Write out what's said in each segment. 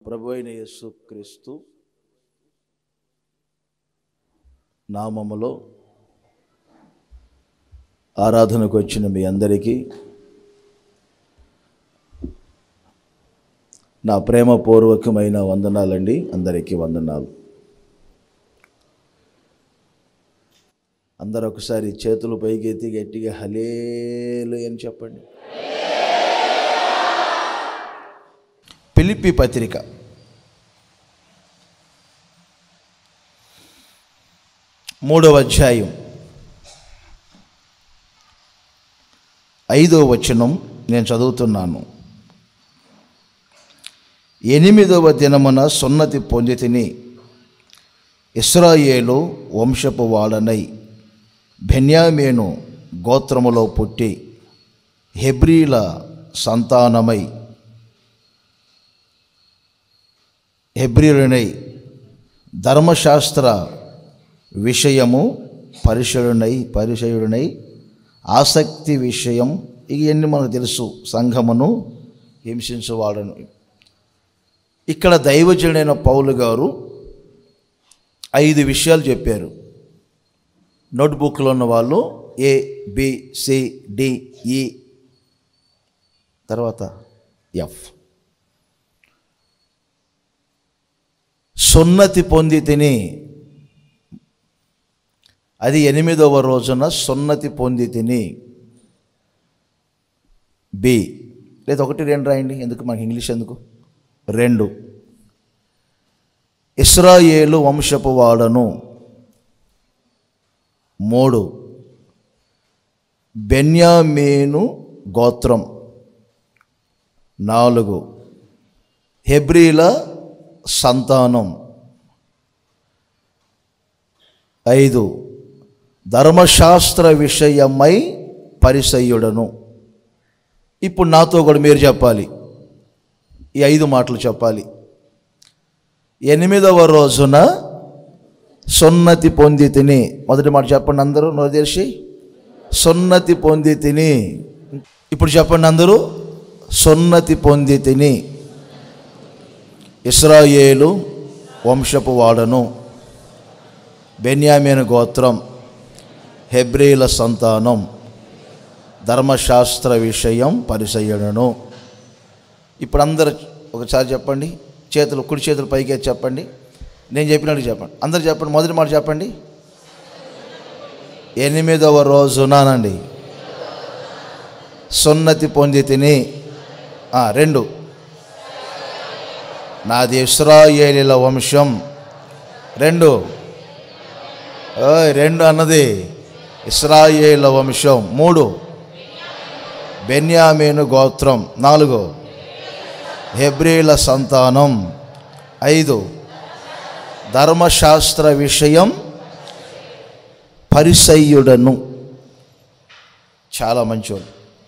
ప్రభు అయిన యేసు క్రీస్తు నామములో ఆరాధనకు వచ్చిన మీ అందరికీ నా ప్రేమపూర్వకమైన వందనాలండి అందరికీ వందనాలు అందరూ ఒకసారి చేతులు పైకెత్తి గట్టిగా హలేలు అని చెప్పండి పిలిపి పత్రిక మూడవ అధ్యాయం ఐదవ వచనం నేను చదువుతున్నాను ఎనిమిదవ దినమున సున్నతి పొంది తిని ఇస్రాయేలు వంశపు వాడనై బెన్యామేను గోత్రములో పుట్టి హెబ్రీల సంతానమై హెబ్రియులనై ధర్మశాస్త్ర విషయము పరిశయుడనై పరిచయుడనై ఆసక్తి విషయం ఇవన్నీ మనకు తెలుసు సంఘమును హింసించువాడను ఇక్కడ దైవజనుడైన పౌలు గారు ఐదు విషయాలు చెప్పారు నోట్బుక్లో ఉన్న వాళ్ళు ఏ బి సి డి ఈ తర్వాత ఎఫ్ సున్నతి పొంది తిని అది ఎనిమిదవ రోజున సున్నతి పొంది తిని బి లేదా ఒకటి రెండు రాయండి ఎందుకు మనకి ఇంగ్లీష్ ఎందుకు రెండు ఇస్రాయేలు వంశపు వాడను మూడు బెన్యామీను గోత్రం నాలుగు హెబ్రీల సంతానం ఐదు ధర్మశాస్త్ర విషయమై పరిసయ్యుడను ఇప్పుడు నాతో కూడా మీరు చెప్పాలి ఈ ఐదు మాటలు చెప్పాలి ఎనిమిదవ రోజున సున్నతి పొంది తిని మొదటి మాట చెప్పండి అందరూ నో తెలిసి సున్నతి పొంది తిని ఇప్పుడు చెప్పండి అందరూ సున్నతి పొంది తిని ఇస్రాయేలు వంశపు వాడను బెన్యామీను గోత్రం హెబ్రీల సంతానం ధర్మశాస్త్ర విషయం పరిసయ్యడను ఇప్పుడు అందరు ఒకసారి చెప్పండి చేతులు కుడి చేతులు పైకి ఎత్తి చెప్పండి నేను చెప్పినట్టు చెప్పండి అందరు చెప్పండి మొదటి మాట చెప్పండి ఎనిమిదవ రోజునానండి సున్నతి పొంది తిని ఆ, రెండు నాది ఇస్రాయేలీల వంశం రెండు ఓయ్ రెండు అన్నది ఇస్రాయేల వంశం మూడు బెన్యామీను గోత్రం నాలుగు హెబ్రీల సంతానం ఐదు ధర్మశాస్త్ర విషయం పరిసయ్యుడను చాలా మంచోడు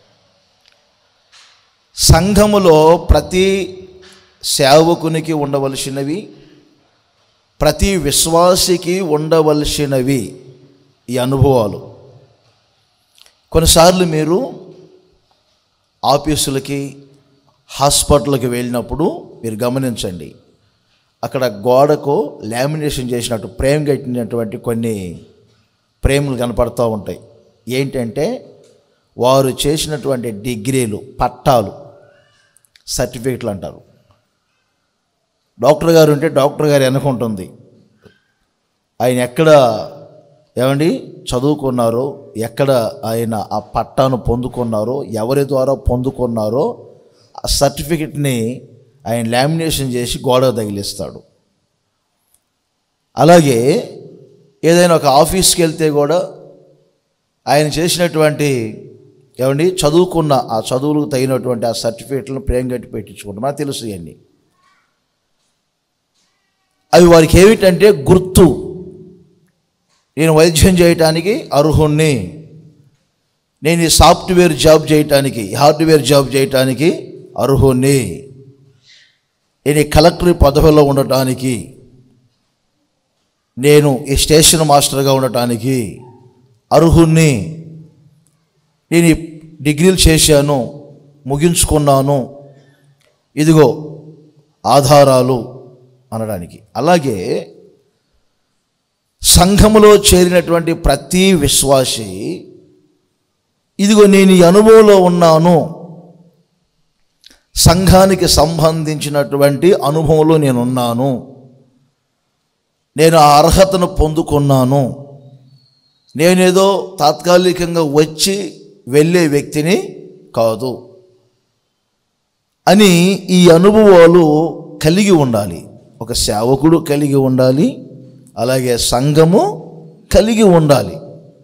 సంఘములో ప్రతి సేవకునికి ఉండవలసినవి ప్రతి విశ్వాసికి ఉండవలసినవి ఈ అనుభవాలు కొన్నిసార్లు మీరు ఆఫీసులకి హాస్పిటల్కి వెళ్ళినప్పుడు మీరు గమనించండి అక్కడ గోడకు లామినేషన్ చేసినట్టు ప్రేమ్ కట్టినటువంటి కొన్ని ప్రేములు కనపడుతూ ఉంటాయి ఏంటంటే వారు చేసినటువంటి డిగ్రీలు పట్టాలు సర్టిఫికెట్లు అంటారు డాక్టర్ గారు ఉంటే డాక్టర్ గారు వెనకుంటుంది ఆయన ఎక్కడ ఏమండి చదువుకున్నారో ఎక్కడ ఆయన ఆ పట్టాను పొందుకున్నారో ఎవరి ద్వారా పొందుకున్నారో ఆ సర్టిఫికెట్ని ఆయన లామినేషన్ చేసి గోడ తగిలిస్తాడు అలాగే ఏదైనా ఒక ఆఫీస్కి వెళ్తే కూడా ఆయన చేసినటువంటి ఏమండి చదువుకున్న ఆ చదువులకు తగినటువంటి ఆ సర్టిఫికెట్లను ప్రేమ కట్టి పెట్టించుకుంటాం మనకు తెలుసు ఇవన్నీ అవి వారికి ఏమిటంటే గుర్తు నేను వైద్యం చేయటానికి అర్హుణ్ణి నేను ఈ సాఫ్ట్వేర్ జాబ్ చేయటానికి హార్డ్వేర్ జాబ్ చేయటానికి అర్హుణ్ణి నేను ఈ కలెక్టర్ పదవిలో ఉండటానికి నేను ఈ స్టేషన్ మాస్టర్గా ఉండటానికి అర్హుణ్ణి నేను ఈ డిగ్రీలు చేశాను ముగించుకున్నాను ఇదిగో ఆధారాలు అనడానికి అలాగే సంఘములో చేరినటువంటి ప్రతి విశ్వాసి ఇదిగో నేను ఈ అనుభవంలో ఉన్నాను సంఘానికి సంబంధించినటువంటి అనుభవంలో నేను ఉన్నాను నేను ఆ అర్హతను పొందుకున్నాను నేనేదో తాత్కాలికంగా వచ్చి వెళ్ళే వ్యక్తిని కాదు అని ఈ అనుభవాలు కలిగి ఉండాలి ఒక సేవకుడు కలిగి ఉండాలి అలాగే సంఘము కలిగి ఉండాలి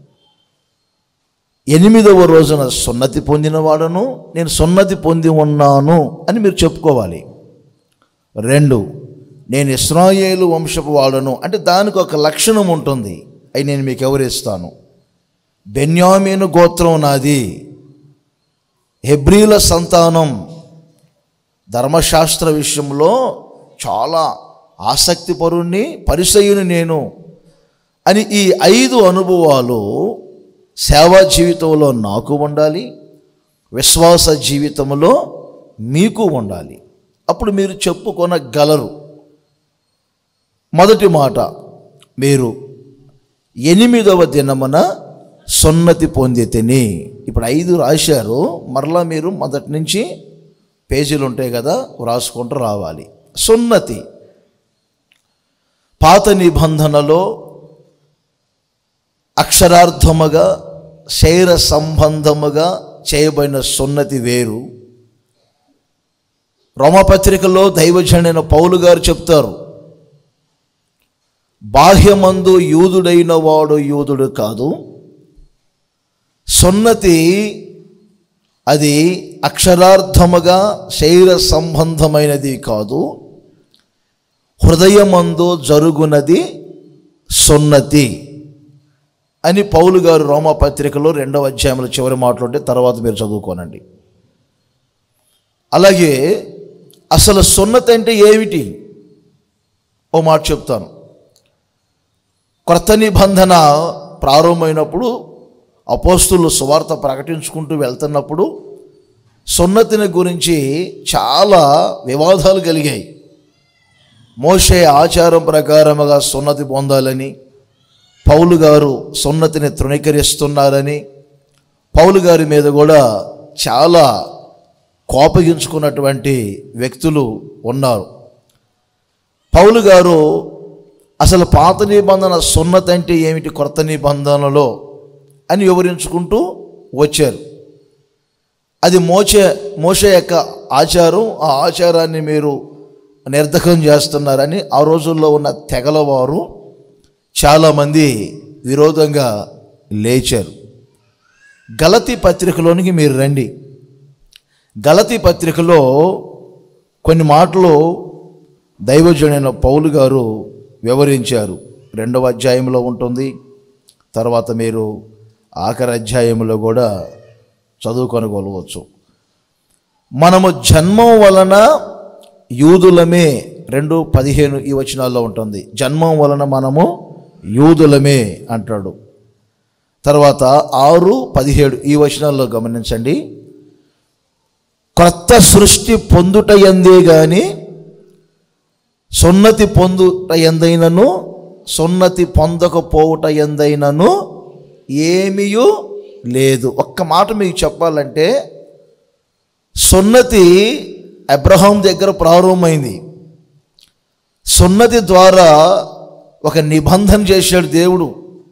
ఎనిమిదవ రోజున సున్నతి పొందినవాడను నేను సున్నతి పొంది ఉన్నాను అని మీరు చెప్పుకోవాలి రెండు నేను ఇస్రాయేలు వంశపు వాడను అంటే దానికి ఒక లక్షణం ఉంటుంది అవి నేను మీకు ఎవరిస్తాను బెన్యామీను గోత్రం నాది హెబ్రీల సంతానం ధర్మశాస్త్ర విషయంలో చాలా ఆసక్తిపరుణ్ణి పరిసయుని నేను అని ఈ ఐదు అనుభవాలు సేవా జీవితంలో నాకు ఉండాలి విశ్వాస జీవితంలో మీకు ఉండాలి అప్పుడు మీరు చెప్పుకొనగలరు మొదటి మాట మీరు ఎనిమిదవ దినమున సున్నతి పొందితిని ఇప్పుడు ఐదు రాశారు మరలా మీరు మొదటి నుంచి పేజీలు ఉంటాయి కదా రాసుకుంటూ రావాలి సున్నతి పాత నిబంధనలో అక్షరార్థముగా శరీర సంబంధముగా చేయబడిన సున్నతి వేరు రోమపత్రికలో దైవజనైన పౌలు గారు చెప్తారు బాహ్యమందు యూదుడైన వాడు యూదుడు కాదు సున్నతి అది అక్షరార్థముగా శరీర సంబంధమైనది కాదు హృదయమందు జరుగునది సున్నతి అని పౌలు గారు రోమపత్రికలో రెండవ అధ్యాయంలో చివరి మాట్లాడితే తర్వాత మీరు చదువుకోనండి అలాగే అసలు సున్నతి అంటే ఏమిటి ఓ మాట చెప్తాను క్రొత్త నిబంధన ప్రారంభమైనప్పుడు అపోస్తులు సువార్త ప్రకటించుకుంటూ వెళ్తున్నప్పుడు సున్నతిని గురించి చాలా వివాదాలు కలిగాయి మోషే ఆచారం ప్రకారముగా సున్నతి పొందాలని పౌలు గారు సున్నతిని తృణీకరిస్తున్నారని పౌలు గారి మీద కూడా చాలా కోపగించుకున్నటువంటి వ్యక్తులు ఉన్నారు పౌలు గారు అసలు పాత నిబంధన సున్నతి అంటే ఏమిటి కొత్త నిబంధనలో అని వివరించుకుంటూ వచ్చారు అది మోచే మోసే యొక్క ఆచారం ఆ ఆచారాన్ని మీరు నిర్ధకం చేస్తున్నారని ఆ రోజుల్లో ఉన్న తెగల వారు చాలామంది విరోధంగా లేచారు గలతి పత్రికలోనికి మీరు రండి గలతి పత్రికలో కొన్ని మాటలు దైవజనైన పౌలు గారు వివరించారు రెండవ అధ్యాయంలో ఉంటుంది తర్వాత మీరు ఆఖరి అధ్యాయంలో కూడా చదువుకొనగలవచ్చు మనము జన్మం వలన యూదులమే రెండు పదిహేను ఈ వచనాల్లో ఉంటుంది జన్మం వలన మనము యూదులమే అంటాడు తర్వాత ఆరు పదిహేడు ఈ వచనాల్లో గమనించండి క్రొత్త సృష్టి పొందుట ఎందే గాని సున్నతి పొందుట ఎందైనను సున్నతి పొందకపోవుట ఎందైనను ఏమీయూ లేదు ఒక్క మాట మీకు చెప్పాలంటే సున్నతి అబ్రహాం దగ్గర ప్రారంభమైంది సున్నతి ద్వారా ఒక నిబంధన చేశాడు దేవుడు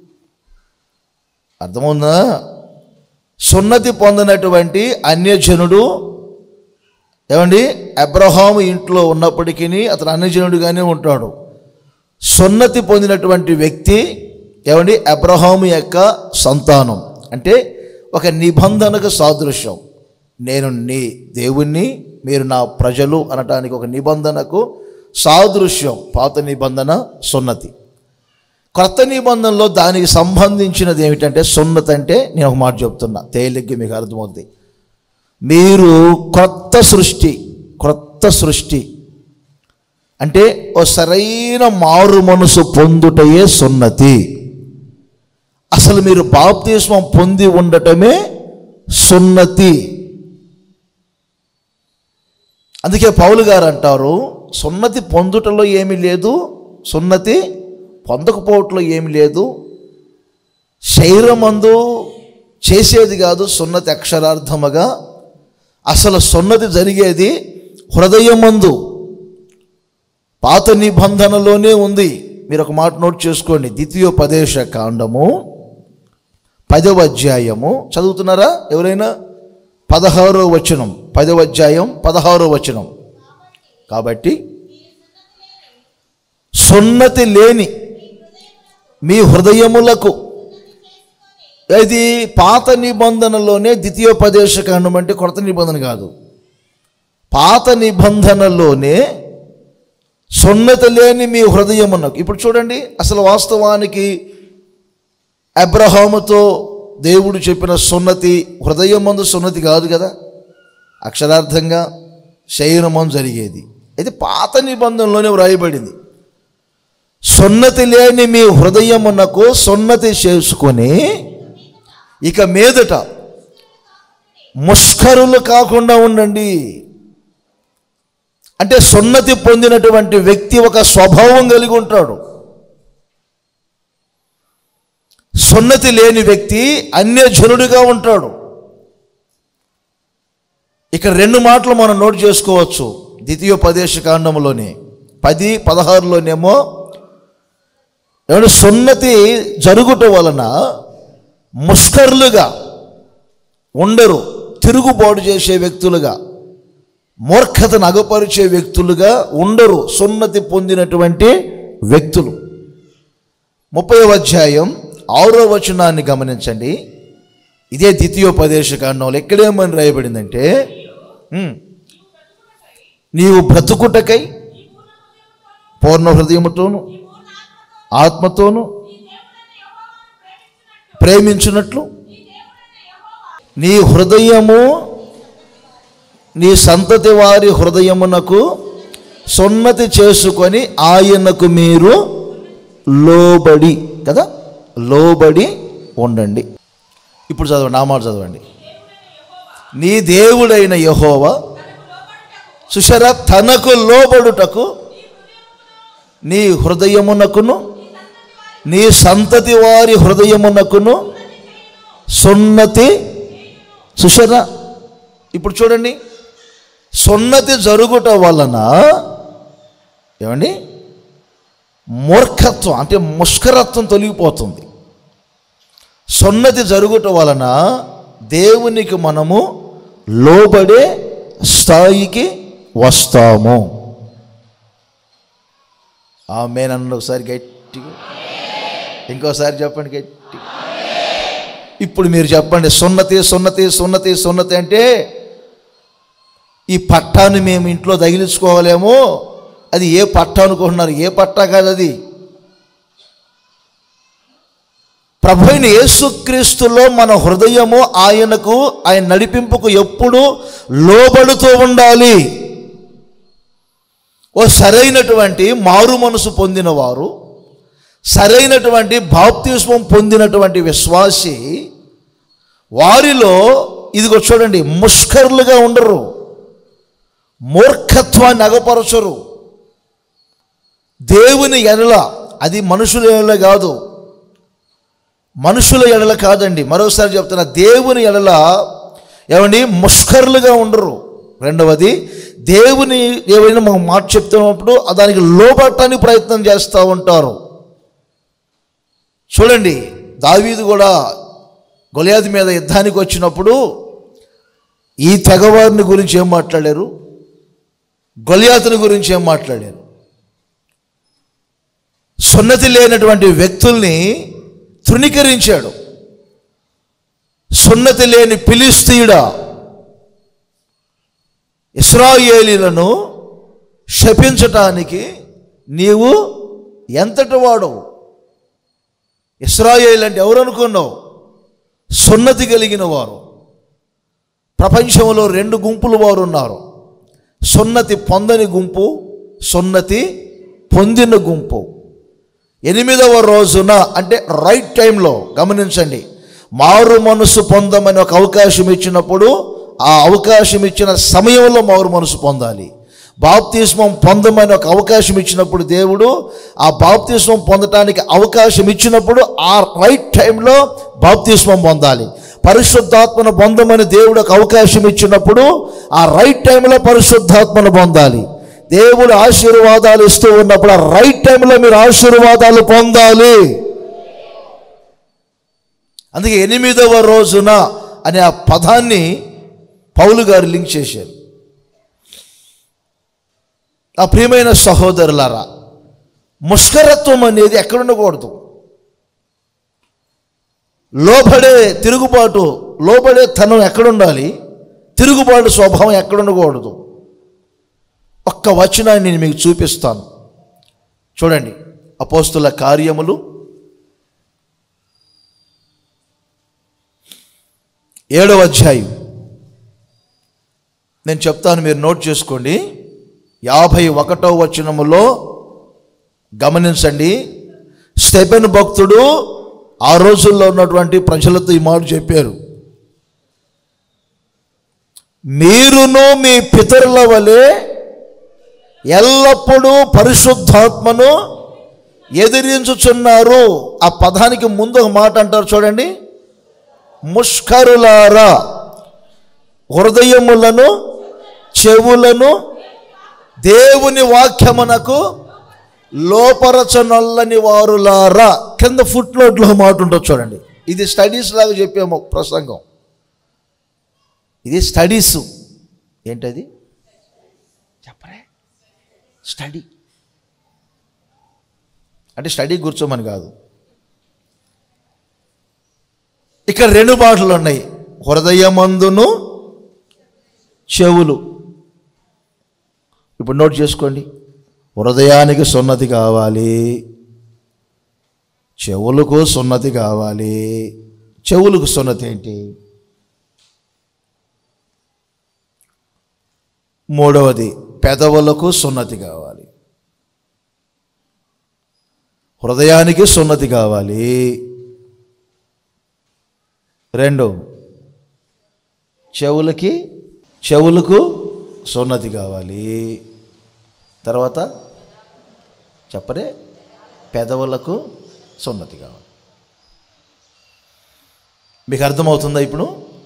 అర్థమవుందా సున్నతి పొందినటువంటి అన్యజనుడు ఏమండి అబ్రహాం ఇంట్లో ఉన్నప్పటికీ అతను అన్యజనుడిగానే ఉంటాడు సున్నతి పొందినటువంటి వ్యక్తి ఏమండి అబ్రహాము యొక్క సంతానం అంటే ఒక నిబంధనకు సాదృశ్యం నేను నీ దేవుణ్ణి మీరు నా ప్రజలు అనటానికి ఒక నిబంధనకు సాదృశ్యం పాత నిబంధన సున్నతి క్రొత్త నిబంధనలో దానికి సంబంధించినది ఏమిటంటే సున్నతి అంటే నేను ఒక మాట చెప్తున్నా తేలిగ్గా మీకు అర్థమవుతుంది మీరు క్రొత్త సృష్టి క్రొత్త సృష్టి అంటే ఓ సరైన మారు మనసు పొందుటయే సున్నతి అసలు మీరు బాప్తిస్మం పొంది ఉండటమే సున్నతి అందుకే పౌలు గారు అంటారు సున్నతి పొందుటలో ఏమీ లేదు సున్నతి పొందకపోవటంలో ఏమీ లేదు శరీరమందు చేసేది కాదు సున్నతి అక్షరార్థముగా అసలు సున్నతి జరిగేది హృదయమందు పాత నిబంధనలోనే ఉంది మీరు ఒక మాట నోట్ చేసుకోండి ద్వితీయోపదేశ కాండము పదవ అధ్యాయము చదువుతున్నారా ఎవరైనా పదహారో వచనం పదవ అధ్యాయం పదహారో వచనం కాబట్టి సున్నతి లేని మీ హృదయములకు ఇది పాత నిబంధనలోనే ద్వితీయోపదేశ కాండం అంటే కొత్త నిబంధన కాదు పాత నిబంధనలోనే సున్నతి లేని మీ హృదయమునకు ఇప్పుడు చూడండి అసలు వాస్తవానికి అబ్రహాముతో దేవుడు చెప్పిన సున్నతి హృదయం మందు సున్నతి కాదు కదా అక్షరార్థంగా శరీరమందు జరిగేది ఇది పాత నిబంధనలోనే వ్రాయబడింది సున్నతి లేని మీ హృదయమునకు సున్నతి చేసుకొని ఇక మీదట ముష్కరులు కాకుండా ఉండండి అంటే సున్నతి పొందినటువంటి వ్యక్తి ఒక స్వభావం కలిగి ఉంటాడు సున్నతి లేని వ్యక్తి అన్యజనుడిగా ఉంటాడు ఇక్కడ రెండు మాటలు మనం నోట్ చేసుకోవచ్చు ద్వితీయోపదేశ కాండంలోనే పది పదహారులోనేమో ఏమంటే సున్నతి జరుగుట వలన ముష్కర్లుగా ఉండరు తిరుగుబాటు చేసే వ్యక్తులుగా మూర్ఖతను అగపరిచే వ్యక్తులుగా ఉండరు సున్నతి పొందినటువంటి వ్యక్తులు ముప్పై అధ్యాయం ఆరో వచనాన్ని గమనించండి ఇదే ద్వితీయోపదేశ కాండంలో ఎక్కడేమని రాయబడిందంటే ఉమ్, నీవు బ్రతుకుటకై పూర్ణ హృదయముతోను ఆత్మతోను ప్రేమించినట్లు నీ హృదయము నీ సంతతి వారి హృదయమునకు సున్నతి చేసుకొని ఆయనకు మీరు లోబడి కదా లోబడి ఉండండి ఇప్పుడు చదవండి నామాలు చదవండి నీ దేవుడైన యహోవా సుషర తనకు లోబడుటకు నీ హృదయమునకును నీ సంతతి వారి హృదయమునకును సున్నతి సుషర ఇప్పుడు చూడండి సున్నతి జరుగుట వలన ఏమండి మూర్ఖత్వం అంటే ముష్కరత్వం తొలగిపోతుంది సున్నతి జరుగుట వలన దేవునికి మనము లోబడే స్థాయికి వస్తాము ఆమె నన్ను ఒకసారి గట్టిగా ఇంకోసారి చెప్పండి గట్టి ఇప్పుడు మీరు చెప్పండి సున్నతి సున్నతి సున్నతి సున్నతి అంటే ఈ పట్టాన్ని మేము ఇంట్లో తగిలించుకోవాలేమో అది ఏ పట్టా అనుకుంటున్నారు ఏ పట్టా కాదు అది ప్రభు అయిన యేసుక్రీస్తులో మన హృదయము ఆయనకు ఆయన నడిపింపుకు ఎప్పుడు లోబడుతూ ఉండాలి ఓ సరైనటువంటి మారు మనసు పొందినవారు సరైనటువంటి బాప్తిస్మం పొందినటువంటి విశ్వాసి వారిలో ఇదిగో చూడండి ముష్కరులుగా ఉండరు మూర్ఖత్వాన్ని అగపరచరు దేవుని ఎడల అది మనుషుల ఎడల కాదు మనుషుల ఎడల కాదండి మరోసారి చెప్తున్నా దేవుని ఎడల ఏమండి ముష్కరులుగా ఉండరు రెండవది దేవుని ఏవైనా మనం మాట చెప్తున్నప్పుడు దానికి లోబట్టడానికి ప్రయత్నం చేస్తూ ఉంటారు చూడండి దావీదు కూడా గొలియాది మీద యుద్ధానికి వచ్చినప్పుడు ఈ తెగవారిని గురించి ఏం మాట్లాడారు గొలియాతుని గురించి ఏం మాట్లాడారు సున్నతి లేనటువంటి వ్యక్తుల్ని తృణీకరించాడు సున్నతి లేని పిలిస్తీయుడా ఇస్రాయేలీలను శపించటానికి నీవు ఎంతటి వాడవు ఇస్రాయేల్ అంటే ఎవరు అనుకున్నావు సున్నతి కలిగిన వారు ప్రపంచంలో రెండు గుంపులు వారు ఉన్నారు సున్నతి పొందని గుంపు సున్నతి పొందిన గుంపు ఎనిమిదవ రోజున అంటే రైట్ టైంలో గమనించండి మారు మనసు పొందమని ఒక అవకాశం ఇచ్చినప్పుడు ఆ అవకాశం ఇచ్చిన సమయంలో మారు మనసు పొందాలి బాప్తిస్మం పొందమని ఒక అవకాశం ఇచ్చినప్పుడు దేవుడు ఆ బాప్తిస్మం పొందటానికి అవకాశం ఇచ్చినప్పుడు ఆ రైట్ టైంలో బాప్తిస్మం పొందాలి పరిశుద్ధాత్మను పొందమని దేవుడు ఒక అవకాశం ఇచ్చినప్పుడు ఆ రైట్ టైంలో పరిశుద్ధాత్మను పొందాలి దేవుడు ఆశీర్వాదాలు ఇస్తూ ఉన్నప్పుడు ఆ రైట్ టైంలో మీరు ఆశీర్వాదాలు పొందాలి అందుకే ఎనిమిదవ రోజున అనే ఆ పదాన్ని పౌలు గారు లింక్ చేశారు ఆ ప్రియమైన సహోదరులారా ముష్కరత్వం అనేది ఎక్కడ ఉండకూడదు లోబడే తిరుగుబాటు లోబడే తనం ఎక్కడుండాలి తిరుగుబాటు స్వభావం ఎక్కడ ఉండకూడదు ఒక్క వచనాన్ని నేను మీకు చూపిస్తాను చూడండి అపోస్తుల కార్యములు ఏడవ అధ్యాయం నేను చెప్తాను మీరు నోట్ చేసుకోండి యాభై ఒకటో వచనములో గమనించండి స్టెపెన్ భక్తుడు ఆ రోజుల్లో ఉన్నటువంటి ప్రజలతో ఈ మాట చెప్పారు మీరును మీ పితరుల వలె ఎల్లప్పుడూ పరిశుద్ధాత్మను ఎదిరించుచున్నారు ఆ పదానికి ముందు ఒక మాట అంటారు చూడండి ముష్కరులారా హృదయములను చెవులను దేవుని వాక్యమునకు లోపరచనొల్లని వారులారా కింద ఫుట్ నోట్లో మాట ఉంటుంది చూడండి ఇది స్టడీస్ లాగా చెప్పాము ప్రసంగం ఇది స్టడీస్ ఏంటది చెప్పరే స్టడీ అంటే స్టడీ కూర్చోమని కాదు ఇక్కడ రెండు మాటలు ఉన్నాయి హృదయమందును చెవులు ఇప్పుడు నోట్ చేసుకోండి హృదయానికి సున్నతి కావాలి చెవులకు సున్నతి కావాలి చెవులకు సున్నతి ఏంటి మూడవది పెదవులకు సున్నతి కావాలి హృదయానికి సున్నతి కావాలి రెండు చెవులకి చెవులకు సున్నతి కావాలి తర్వాత చెప్పరే పెదవులకు సున్నతి కావాలి మీకు అర్థమవుతుందా ఇప్పుడు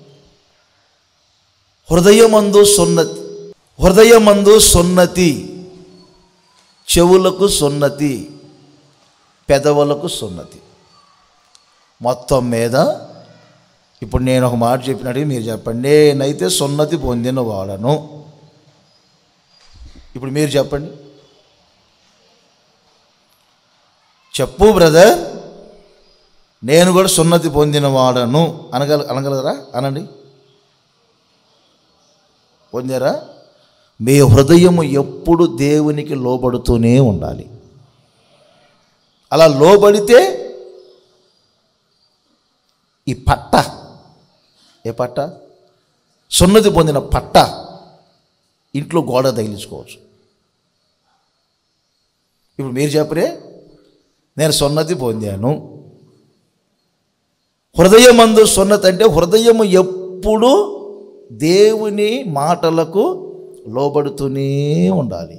హృదయమందు సున్నతి హృదయమందు సున్నతి చెవులకు సున్నతి పెదవులకు సున్నతి మొత్తం మీద ఇప్పుడు నేను ఒక మాట చెప్పినట్టుగా మీరు చెప్పండి నేనైతే సున్నతి పొందిన వాడను ఇప్పుడు మీరు చెప్పండి చెప్పు బ్రదర్ నేను కూడా సున్నతి పొందిన వాడను అనగల అనగలరా అనండి పొందారా మీ హృదయము ఎప్పుడు దేవునికి లోబడుతూనే ఉండాలి అలా లోబడితే ఈ పట్ట ఏ పట్ట సున్నతి పొందిన పట్ట ఇంట్లో గోడ తగిలించుకోవచ్చు ఇప్పుడు మీరు చెప్పరే నేను సున్నతి పొందాను హృదయమందు సున్నతి అంటే హృదయము ఎప్పుడు దేవుని మాటలకు లోబడుతూనే ఉండాలి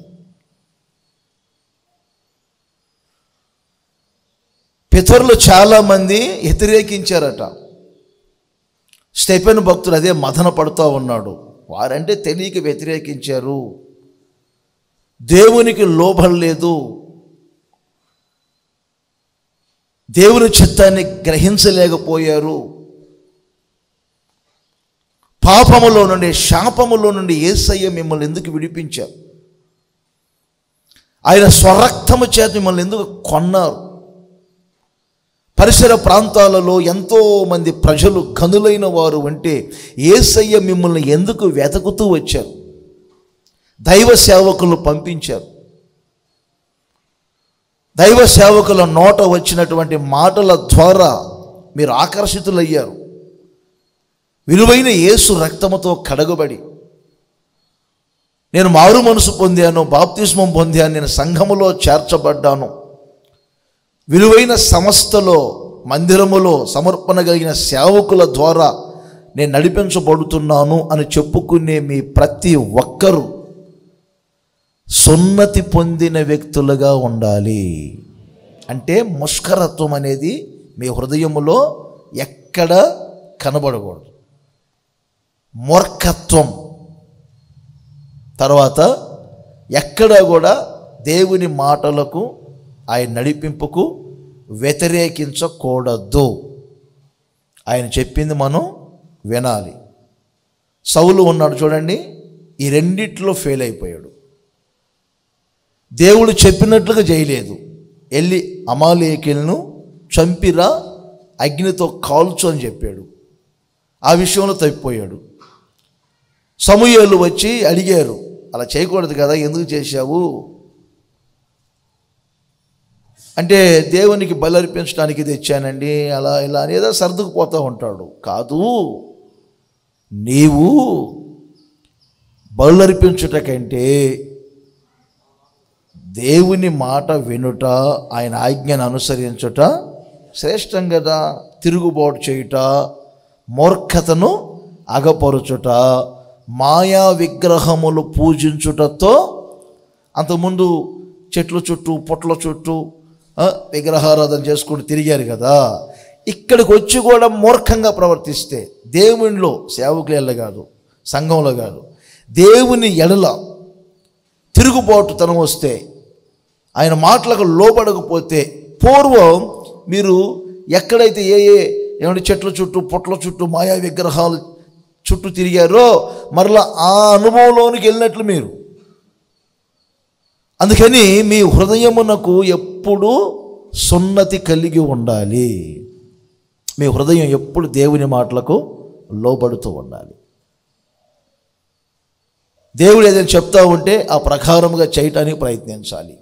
పితరులు చాలామంది వ్యతిరేకించారట స్టెఫెన్ భక్తుడు అదే మదన పడుతూ ఉన్నాడు వారంటే తెలియక వ్యతిరేకించారు దేవునికి లోబడలేదు దేవుని చిత్తాన్ని గ్రహించలేకపోయారు పాపములో నుండి శాపములో నుండి ఏసయ్య మిమ్మల్ని ఎందుకు విడిపించారు ఆయన స్వరక్తము చేత మిమ్మల్ని ఎందుకు కొన్నారు పరిసర ప్రాంతాలలో ఎంతో మంది ప్రజలు గనులైన వారు అంటే ఏసయ్య మిమ్మల్ని ఎందుకు వెతుకుతూ వచ్చారు దైవ సేవకులు పంపించారు దైవ సేవకుల నోట వచ్చినటువంటి మాటల ద్వారా మీరు ఆకర్షితులయ్యారు విలువైన యేసు రక్తముతో కడగబడి నేను మారు మనసు పొందాను బాప్తిస్మం పొందాను నేను సంఘములో చేర్చబడ్డాను విలువైన సంస్థలో మందిరములో సమర్పణ కలిగిన సేవకుల ద్వారా నేను నడిపించబడుతున్నాను అని చెప్పుకునే మీ ప్రతి ఒక్కరూ సున్నతి పొందిన వ్యక్తులుగా ఉండాలి అంటే ముష్కరత్వం అనేది మీ హృదయములో ఎక్కడ కనబడకూడదు మూర్ఖత్వం తర్వాత ఎక్కడా కూడా దేవుని మాటలకు ఆయన నడిపింపుకు వ్యతిరేకించకూడదు ఆయన చెప్పింది మనం వినాలి సౌలు ఉన్నాడు చూడండి ఈ రెండిట్లో ఫెయిల్ అయిపోయాడు దేవుడు చెప్పినట్లుగా చేయలేదు వెళ్ళి అమాలేకులను చంపిరా అగ్నితో కాల్చు అని చెప్పాడు ఆ విషయంలో తప్పిపోయాడు సమూహలు వచ్చి అడిగారు అలా చేయకూడదు కదా ఎందుకు చేశావు అంటే దేవునికి బలి అర్పించడానికి తెచ్చానండి అలా ఇలా అని ఏదో సర్దుకుపోతూ ఉంటాడు కాదు నీవు బలు అర్పించుట కంటే దేవుని మాట వినుట ఆయన ఆజ్ఞను అనుసరించుట శ్రేష్టం కదా తిరుగుబాటు చేయుట మూర్ఖతను అగపరుచుట మాయా విగ్రహములు పూజించుటతో అంతకుముందు చెట్ల చుట్టూ పొట్ల చుట్టూ ఆ, విగ్రహారాధన చేసుకుంటూ తిరిగారు కదా ఇక్కడికి వచ్చి కూడా మూర్ఖంగా ప్రవర్తిస్తే దేవునిలో సేవకులు కాదు సంఘంలో కాదు దేవుని ఎడల తిరుగుబాటుతనం వస్తే ఆయన మాటలకు లోబడకపోతే పూర్వం మీరు ఎక్కడైతే ఏ ఏ ఏమంటే చెట్ల చుట్టూ పొట్ల చుట్టూ మాయా విగ్రహాలు చుట్టూ తిరిగారో మరలా ఆ అనుభవంలోనికి వెళ్ళినట్లు మీరు అందుకని మీ హృదయమునకు ఎప్పుడు సున్నతి కలిగి ఉండాలి మీ హృదయం ఎప్పుడు దేవుని మాటలకు లోబడుతూ ఉండాలి దేవుడు ఏదైనా చెప్తా ఉంటే ఆ ప్రకారముగా చేయటానికి ప్రయత్నించాలి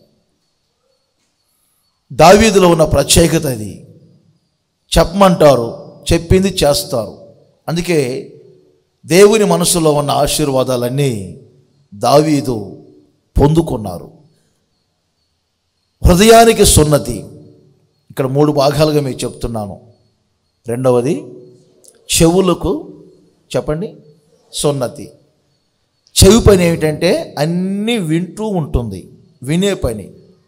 దావీదులో ఉన్న ప్రత్యేకత అది చెప్పమంటారు చెప్పింది చేస్తారు అందుకే దేవుని మనసులో ఉన్న ఆశీర్వాదాలన్నీ దావీదు పొందుకున్నారు హృదయానికి సున్నతి ఇక్కడ మూడు భాగాలుగా మీకు చెప్తున్నాను రెండవది చెవులకు చెప్పండి సున్నతి చెవి పని ఏమిటంటే అన్నీ వింటూ ఉంటుంది వినే పని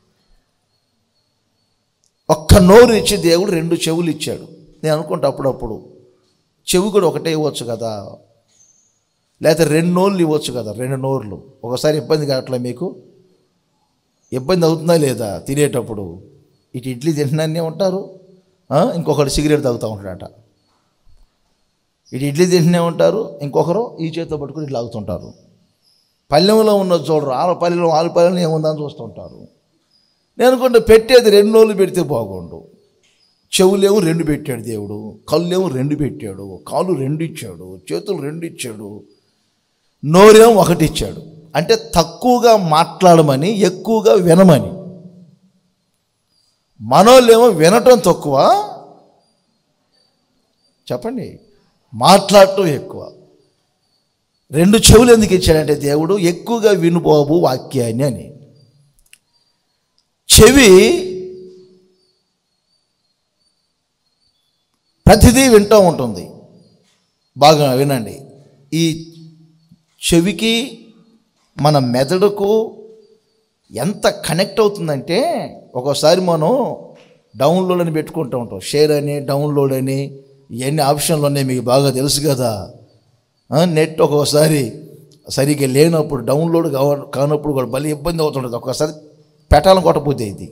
ఒక్క నోరు ఇచ్చి దేవుడు రెండు చెవులు ఇచ్చాడు నేను అనుకుంటా అప్పుడప్పుడు చెవి కూడా ఒకటే ఇవ్వచ్చు కదా లేకపోతే రెండు నోళ్ళు ఇవ్వచ్చు కదా రెండు నోర్లు ఒకసారి ఇబ్బంది కావట్లే మీకు ఇబ్బంది అవుతుందా లేదా తినేటప్పుడు ఇటు ఇడ్లీ తింటున్నానే ఉంటారు ఆ, ఇంకొకరు సిగరెట్ తాగుతూ ఉంటాడట ఇటు ఇడ్లీ తింటూనే ఉంటారు ఇంకొకరు ఈ చేతితో పట్టుకుని ఇట్లా లాగుతుంటారు పల్లెంలో ఉన్న చూడరు ఆల పల్లెలో ఆల పల్లెలో ఏముందని చూస్తుంటారు నేను అనుకుంటే పెట్టేది రెండు రోజులు పెడితే బాగుండు చెవులేమో రెండు పెట్టాడు దేవుడు కళ్ళేమో రెండు పెట్టాడు కాళ్ళు రెండు ఇచ్చాడు చేతులు రెండు ఇచ్చాడు నోరేమో ఒకటి ఇచ్చాడు అంటే తక్కువగా మాట్లాడమని ఎక్కువగా వినమని మనోళ్ళేమో వినటం తక్కువ చెప్పండి మాట్లాడటం ఎక్కువ రెండు చెవులు ఎందుకు ఇచ్చాడంటే దేవుడు ఎక్కువగా వినుబాబు వాక్యాన్ని అని చెవి ప్రతిదీ వింటూ ఉంటుంది బాగా వినండి ఈ చెవికి మన మెదడుకు ఎంత కనెక్ట్ అవుతుందంటే ఒక్కోసారి మనం డౌన్లోడ్ అని పెట్టుకుంటూ ఉంటాం షేర్ అని డౌన్లోడ్ అని ఇవన్నీ ఆప్షన్లు ఉన్నాయి మీకు బాగా తెలుసు కదా ఆ, నెట్ ఒక్కోసారి సరిగ్గా లేనప్పుడు డౌన్లోడ్ కావ కానప్పుడు కూడా భలే ఇబ్బంది అవుతుంటుంది ఒక్కోసారి పెట్టాలని కొట్టపోతే ఇది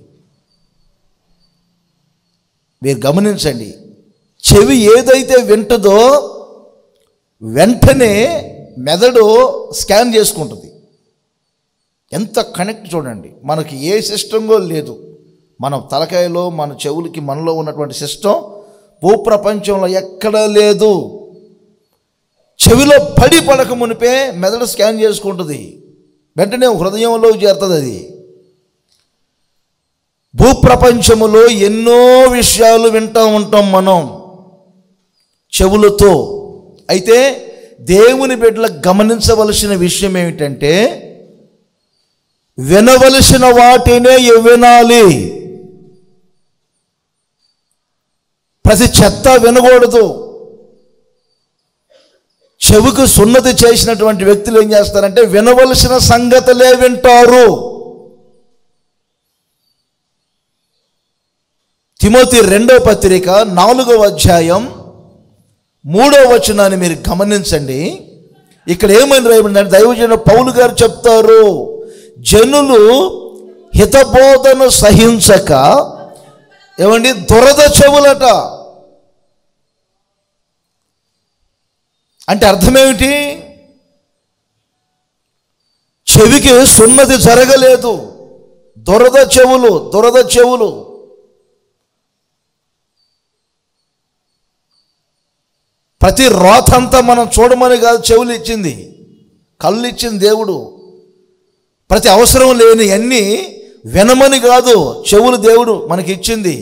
మీరు గమనించండి చెవి ఏదైతే వింటదో వెంటనే మెదడు స్కాన్ చేసుకుంటుంది ఎంత కనెక్ట్ చూడండి మనకి ఏ సిస్టమ్ కూడా లేదు మన తలకాయలో మన చెవులకి మనలో ఉన్నటువంటి సిస్టమ్ భూప్రపంచంలో ఎక్కడా లేదు చెవిలో పడి పడక మునిపే మెదడు స్కాన్ చేసుకుంటుంది వెంటనే హృదయంలో చేరుతుంది అది భూప్రపంచములో ఎన్నో విషయాలు వింటూ ఉంటాం మనం చెవులతో అయితే దేవుని బిడ్డలకు గమనించవలసిన విషయం ఏమిటంటే వినవలసిన వాటినే వినాలి ప్రతి చెత్త వినకూడదు చెవుకు సున్నతి చేసినటువంటి వ్యక్తులు ఏం చేస్తారంటే వినవలసిన సంగతులే వింటారు తిమోతి రెండో పత్రిక నాలుగవ అధ్యాయం మూడో వచనాన్ని మీరు గమనించండి ఇక్కడ ఏమని రాయబడిందంటే దైవజన పౌలు గారు చెప్తారు జనులు హితబోధను సహించక ఏమండి దురద చెవులట అంటే అర్థమేమిటి చెవికి సున్నతి జరగలేదు దురద చెవులు దురద చెవులు ప్రతి రోతంతా మనం చూడమని కాదు చెవులు ఇచ్చింది కళ్ళు ఇచ్చింది దేవుడు ప్రతి అవసరం లేని అన్నీ వినమని కాదు చెవులు దేవుడు మనకి ఇచ్చింది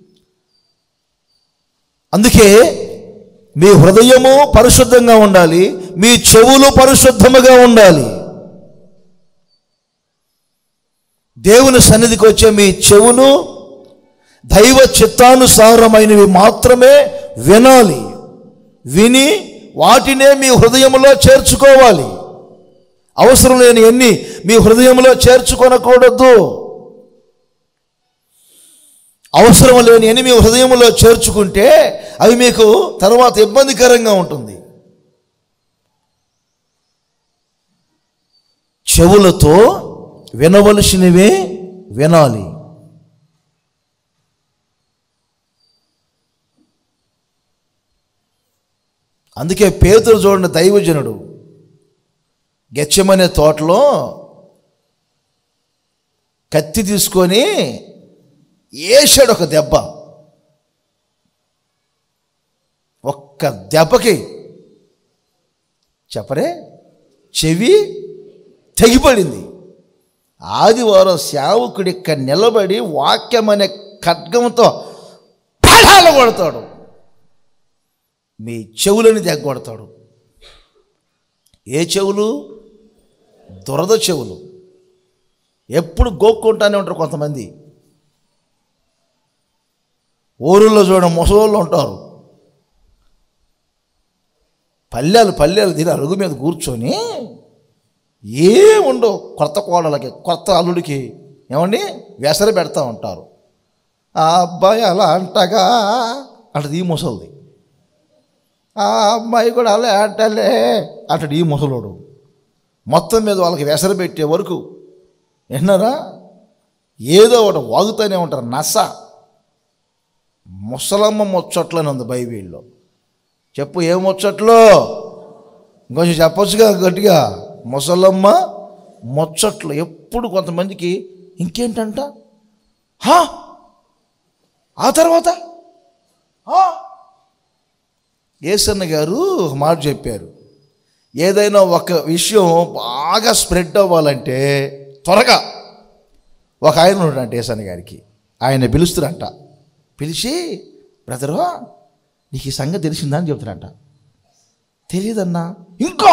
అందుకే మీ హృదయము పరిశుద్ధంగా ఉండాలి మీ చెవులు పరిశుద్ధముగా ఉండాలి దేవుని సన్నిధికి వచ్చే మీ చెవులు దైవ చిత్తానుసారమైనవి మాత్రమే వినాలి విని వాటినే మీ హృదయంలో చేర్చుకోవాలి అవసరం లేని ఎన్ని మీ హృదయంలో చేర్చుకొనకూడదు అవసరం లేని అని మీ హృదయంలో చేర్చుకుంటే అవి మీకు తర్వాత ఇబ్బందికరంగా ఉంటుంది చెవులతో వినవలసినవే వినాలి అందుకే పేతురు చూడండి దైవజనుడు గెచ్చమనే తోటలో కత్తి తీసుకొని వేసాడు ఒక దెబ్బ ఒక్క దెబ్బకి చెప్పరే చెవి తెగిపడింది ఆదివారం సేవకుడి ఇక్కడ నిలబడి వాక్యం అనే ఖడ్గంతో పడాలు కొడతాడు మీ చెవులని తెగ్గొడతాడు ఏ చెవులు దురద చెవులు ఎప్పుడు గోక్కుంటానే ఉంటారు కొంతమంది ఊరుల్లో చూడడం ముసలోళ్ళు ఉంటారు పల్లెలు పల్లెలు తిని అరుగు మీద కూర్చొని ఏముండవు కొత్త కోడలకి కొత్త అల్లుడికి ఏమండి వెసర పెడతా ఉంటారు ఆ అబ్బాయి అలా అంటగా అంటది ఈ ముసలిది ఆ అమ్మాయి కూడా అలా అంటలే అంటాడు ఈ ముసలోడు మొత్తం మీద వాళ్ళకి వెసర పెట్టే వరకు విన్నారా ఏదో ఒకటి వాగుతూనే ఉంటారు నస ముసలమ్మ ముచ్చట్లని ఉంది బైబిల్లో చెప్పు ఏ ముచ్చట్లో ఇంకొంచెం చెప్పొచ్చుగా గట్టిగా ముసలమ్మ ముచ్చట్లు ఎప్పుడు కొంతమందికి ఇంకేంటంట హా ఆ తర్వాత హా ఏసన్న గారు ఒక మాట చెప్పారు ఏదైనా ఒక విషయం బాగా స్ప్రెడ్ అవ్వాలంటే త్వరగా ఒక ఆయన ఉన్నాడంట ఏసన్న గారికి ఆయన పిలుస్తారంట పిలిచి బ్రదరు నీకు ఈ సంగతి తెలిసిందా అని చెప్తారంట తెలియదన్నా ఇంకా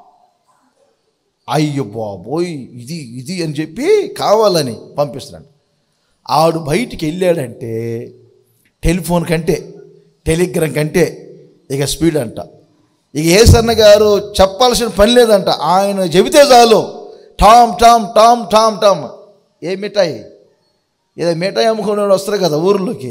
అయ్యో బాబోయ్ ఇది ఇది అని చెప్పి కావాలని పంపిస్తున్నాడు ఆడు బయటికి వెళ్ళాడంటే టెలిఫోన్ కంటే టెలిగ్రామ్ కంటే ఇక స్పీడ్ అంట ఇక ఏసన్న గారు చెప్పాల్సిన పని లేదంట ఆయన చెబితే చాలు టామ్ టామ్ టామ్ టామ్ టామ్ ఏ మిఠాయి ఏదో మిఠాయి అమ్ముకునే వస్తారు కదా ఊర్లోకి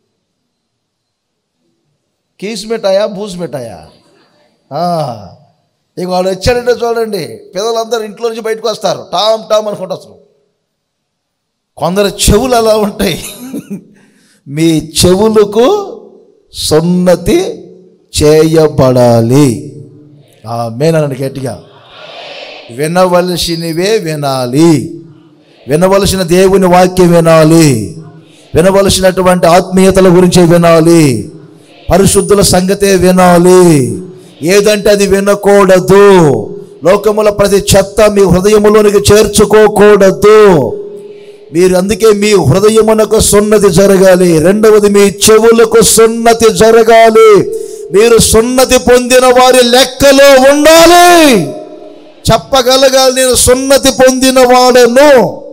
కీస్ మిఠాయా బూస్ మిఠాయా ఆ, ఇక వాడు వచ్చాడంటే చూడండి పిల్లలందరూ ఇంట్లో నుంచి బయటకు వస్తారు టామ్ టామ్ అనుకుంటూ వస్తారు కొందరు చెవులు అలా ఉంటాయి మీ చెవులకు సున్నతి చేయబడాలి మేనని గట్టిగా వినవలసినవే వినాలి వినవలసిన దేవుని వాక్యం వినాలి వినవలసినటువంటి ఆత్మీయతల గురించి వినాలి పరిశుద్ధుల సంగతే వినాలి ఏదంటే అది వినకూడదు లోకముల ప్రతి చెత్త మీ హృదయములోనికి చేర్చుకోకూడదు మీరు అందుకే మీ హృదయమునకు సున్నతి జరగాలి రెండవది మీ చెవులకు సున్నతి జరగాలి మీరు సున్నతి పొందిన వారి లెక్కలో ఉండాలి చెప్పగలగాలి నేను సున్నతి పొందిన వాడను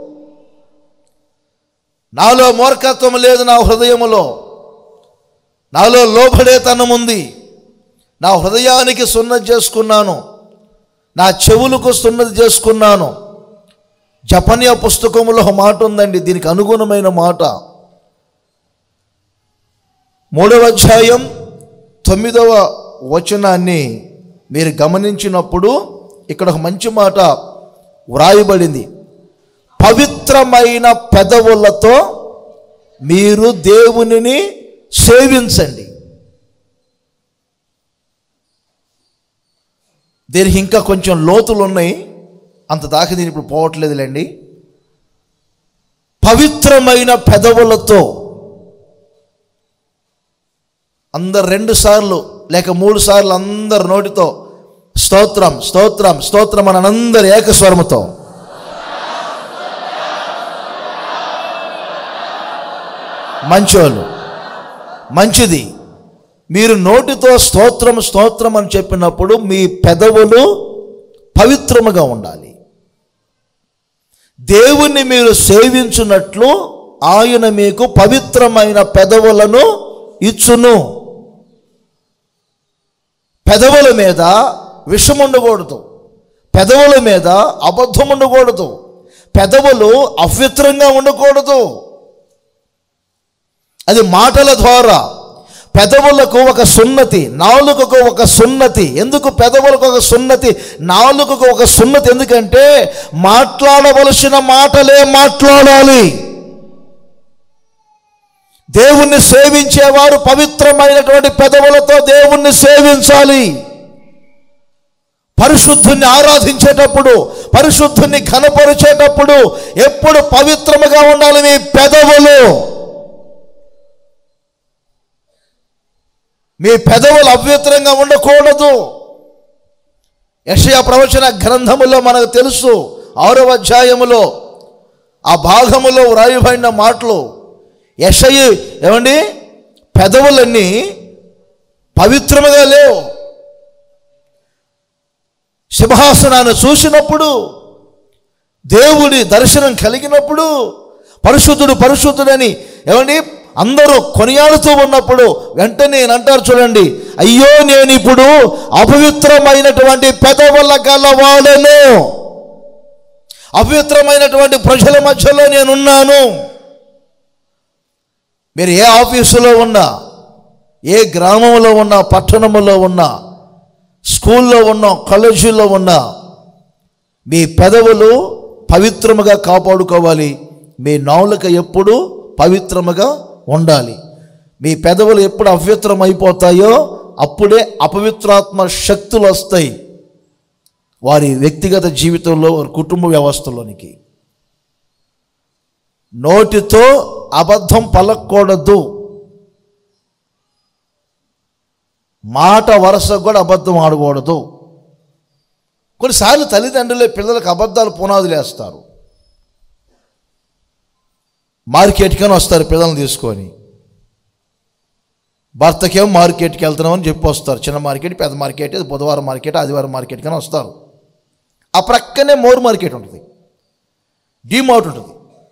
నాలో మూర్ఖత్వం లేదు నా హృదయములో నాలో లోబడేతనం ఉంది నా హృదయానికి సున్నతి చేసుకున్నాను నా చెవులకు సున్నతి చేసుకున్నాను జపన్య పుస్తకంలో ఒక మాట ఉందండి దీనికి అనుగుణమైన మాట మూడవ అధ్యాయం తొమ్మిదవ వచనాన్ని మీరు గమనించినప్పుడు ఇక్కడ ఒక మంచి మాట వ్రాయబడింది పవిత్రమైన పెదవులతో మీరు దేవునిని సేవించండి దీనికి ఇంకా కొంచెం లోతులు ఉన్నాయి అంత దాకా దీని ఇప్పుడు పోవట్లేదులేండి పవిత్రమైన పెదవులతో అందరు రెండు సార్లు లేక మూడు సార్లు అందరు నోటితో స్తోత్రం స్తోత్రం స్తోత్రం అని అందరు ఏకస్వరముతో మంచోళ్ళు మంచిది మీరు నోటితో స్తోత్రం స్తోత్రం అని చెప్పినప్పుడు మీ పెదవులు పవిత్రముగా ఉండాలి దేవుణ్ణి మీరు సేవించున్నట్లు ఆయన మీకు పవిత్రమైన పెదవులను ఇచ్చును పెదవుల మీద విషం ఉండకూడదు పెదవుల మీద అబద్ధం ఉండకూడదు పెదవులు అపవిత్రంగా ఉండకూడదు అది మాటల ద్వారా పెదవులకు ఒక సున్నతి నాలుకకు ఒక సున్నతి ఎందుకు పెదవులకు ఒక సున్నతి నాలుకకు ఒక సున్నతి ఎందుకంటే మాట్లాడవలసిన మాటలే మాట్లాడాలి దేవుణ్ణి సేవించేవారు పవిత్రమైనటువంటి పెదవులతో దేవుణ్ణి సేవించాలి పరిశుద్ధుని ఆరాధించేటప్పుడు పరిశుద్ధుని ఘనపరిచేటప్పుడు ఎప్పుడు పవిత్రముగా ఉండాలి మీ పెదవులు మీ పెదవులు అపవిత్రంగా ఉండకూడదు యషయా ప్రవచన గ్రంథములో మనకు తెలుసు ఆరవ అధ్యాయములో ఆ భాగములో వ్రాయబడిన మాటలు యషయి ఏమండి పెదవులన్నీ పవిత్రముగా లేవు సింహాసనాన్ని చూసినప్పుడు దేవుడి దర్శనం కలిగినప్పుడు పరిశుద్ధుడు పరిశుద్ధుడని ఏమండి అందరూ కొనియాడుతూ ఉన్నప్పుడు వెంటనే నేను అంటారు చూడండి అయ్యో నేను ఇప్పుడు అపవిత్రమైనటువంటి పెదవుల గలవాడను అపవిత్రమైనటువంటి ప్రజల మధ్యలో నేనున్నాను మీరు ఏ ఆఫీసులో ఉన్నా ఏ గ్రామంలో ఉన్నా పట్టణంలో ఉన్నా స్కూల్లో ఉన్నా కాలేజీలో ఉన్నా మీ పెదవులు పవిత్రముగా కాపాడుకోవాలి మీ నాలుక ఎప్పుడు పవిత్రముగా ఉండాలి మీ పెదవులు ఎప్పుడు అపవిత్రం అయిపోతాయో అప్పుడే అపవిత్రాత్మ శక్తులు వస్తాయి వారి వ్యక్తిగత జీవితంలో వారి కుటుంబ వ్యవస్థలోనికి నోటితో అబద్ధం పలకూడదు మాట వరుసకు కూడా అబద్ధం ఆడకూడదు కొన్నిసార్లు తల్లిదండ్రులే పిల్లలకు అబద్ధాలు పునాదులు వేస్తారు మార్కెట్కని వస్తారు పిల్లల్ని తీసుకొని భర్తకేమో మార్కెట్కి వెళ్తున్నామని చెప్పి వస్తారు చిన్న మార్కెట్ పెద్ద మార్కెట్ ఇది బుధవారం మార్కెట్ ఆదివారం మార్కెట్ కానీ వస్తారు ఆ ప్రక్కనే మోర్ మార్కెట్ ఉంటుంది డీమార్ట్ ఉంటుంది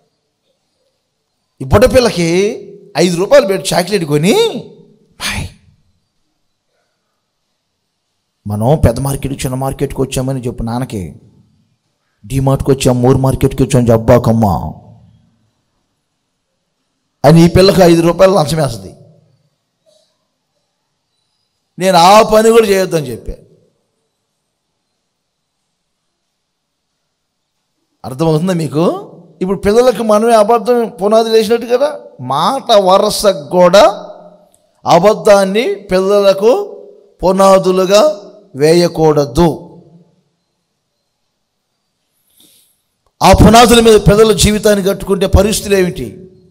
ఈ బుడ్డ పిల్లకి ఐదు రూపాయలు పెట్టి చాక్లెట్ కొని బాయ్ మనం పెద్ద మార్కెట్ చిన్న మార్కెట్కి వచ్చామని చెప్పు నాన్నకి డీమార్ట్కి వచ్చాం మోర్ మార్కెట్కి వచ్చాం జబ్బాకమ్మా అని ఈ పిల్లకి ఐదు రూపాయలు లంచం వేస్తుంది నేను ఆ పని కూడా చేయొద్దని చెప్పా అర్థమవుతుందా మీకు ఇప్పుడు పిల్లలకు మనమే అబద్ధం పునాది వేసినట్టు కదా మాట వరసకు కూడా అబద్ధాన్ని పిల్లలకు పునాదులుగా వేయకూడదు ఆ పునాదుల మీద పిల్లల జీవితాన్ని కట్టుకుంటే పరిస్థితులు ఏమిటి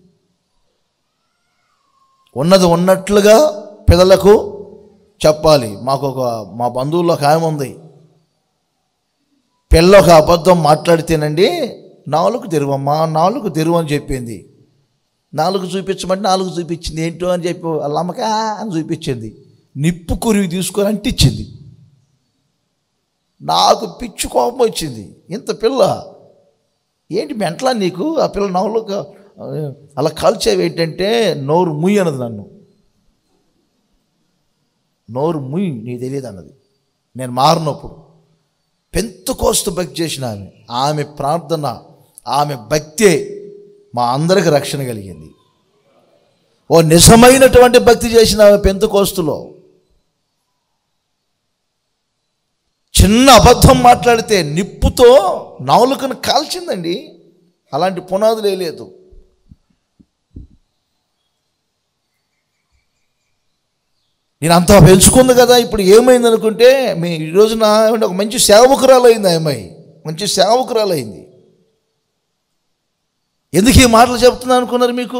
ఉన్నది ఉన్నట్లుగా పిల్లలకు చెప్పాలి మాకు ఒక మా బంధువుల్లో ఒక ఆమె ఉంది పిల్ల ఒక అబద్ధం మాట్లాడితేనండి నాలుగు తెరువమ్మా నాలుగు తెరువు అని చెప్పింది నాలుగు చూపించమంటే నాలుగు చూపించింది ఏంటో అని చెప్పి వాళ్ళ అమ్మకా అని చూపించింది నిప్పు కురివి తీసుకొని అంటించింది నాకు పిచ్చి కోపం వచ్చింది ఇంత పిల్ల ఏంటి మెంటలా నీకు ఆ పిల్ల నవ్వులు అలా కాల్చేవి ఏంటంటే నోరు ముయ్యి అన్నది నన్ను నోరు ముయ్ నీకు తెలియదు అన్నది నేను మారినప్పుడు పెంతుకోస్తు భక్తి చేసిన ఆమె ఆమె ప్రార్థన ఆమె భక్తే మా అందరికి రక్షణ కలిగింది ఓ నిజమైనటువంటి భక్తి చేసిన ఆమె పెంతుకోస్తులో చిన్న అబద్ధం మాట్లాడితే నిప్పుతో నాలుకను కాల్చిందండి అలాంటి పునాదులే లేదు నేను అంతా పెంచుకుంది కదా ఇప్పుడు ఏమైంది అనుకుంటే మీ ఈ రోజున ఏమంటే ఒక మంచి సేవకురాలు అయింది ఆ అమ్మాయి మంచి సేవకురాలు అయింది ఎందుకు ఈ మాటలు చెప్తున్నా అనుకున్నారు మీకు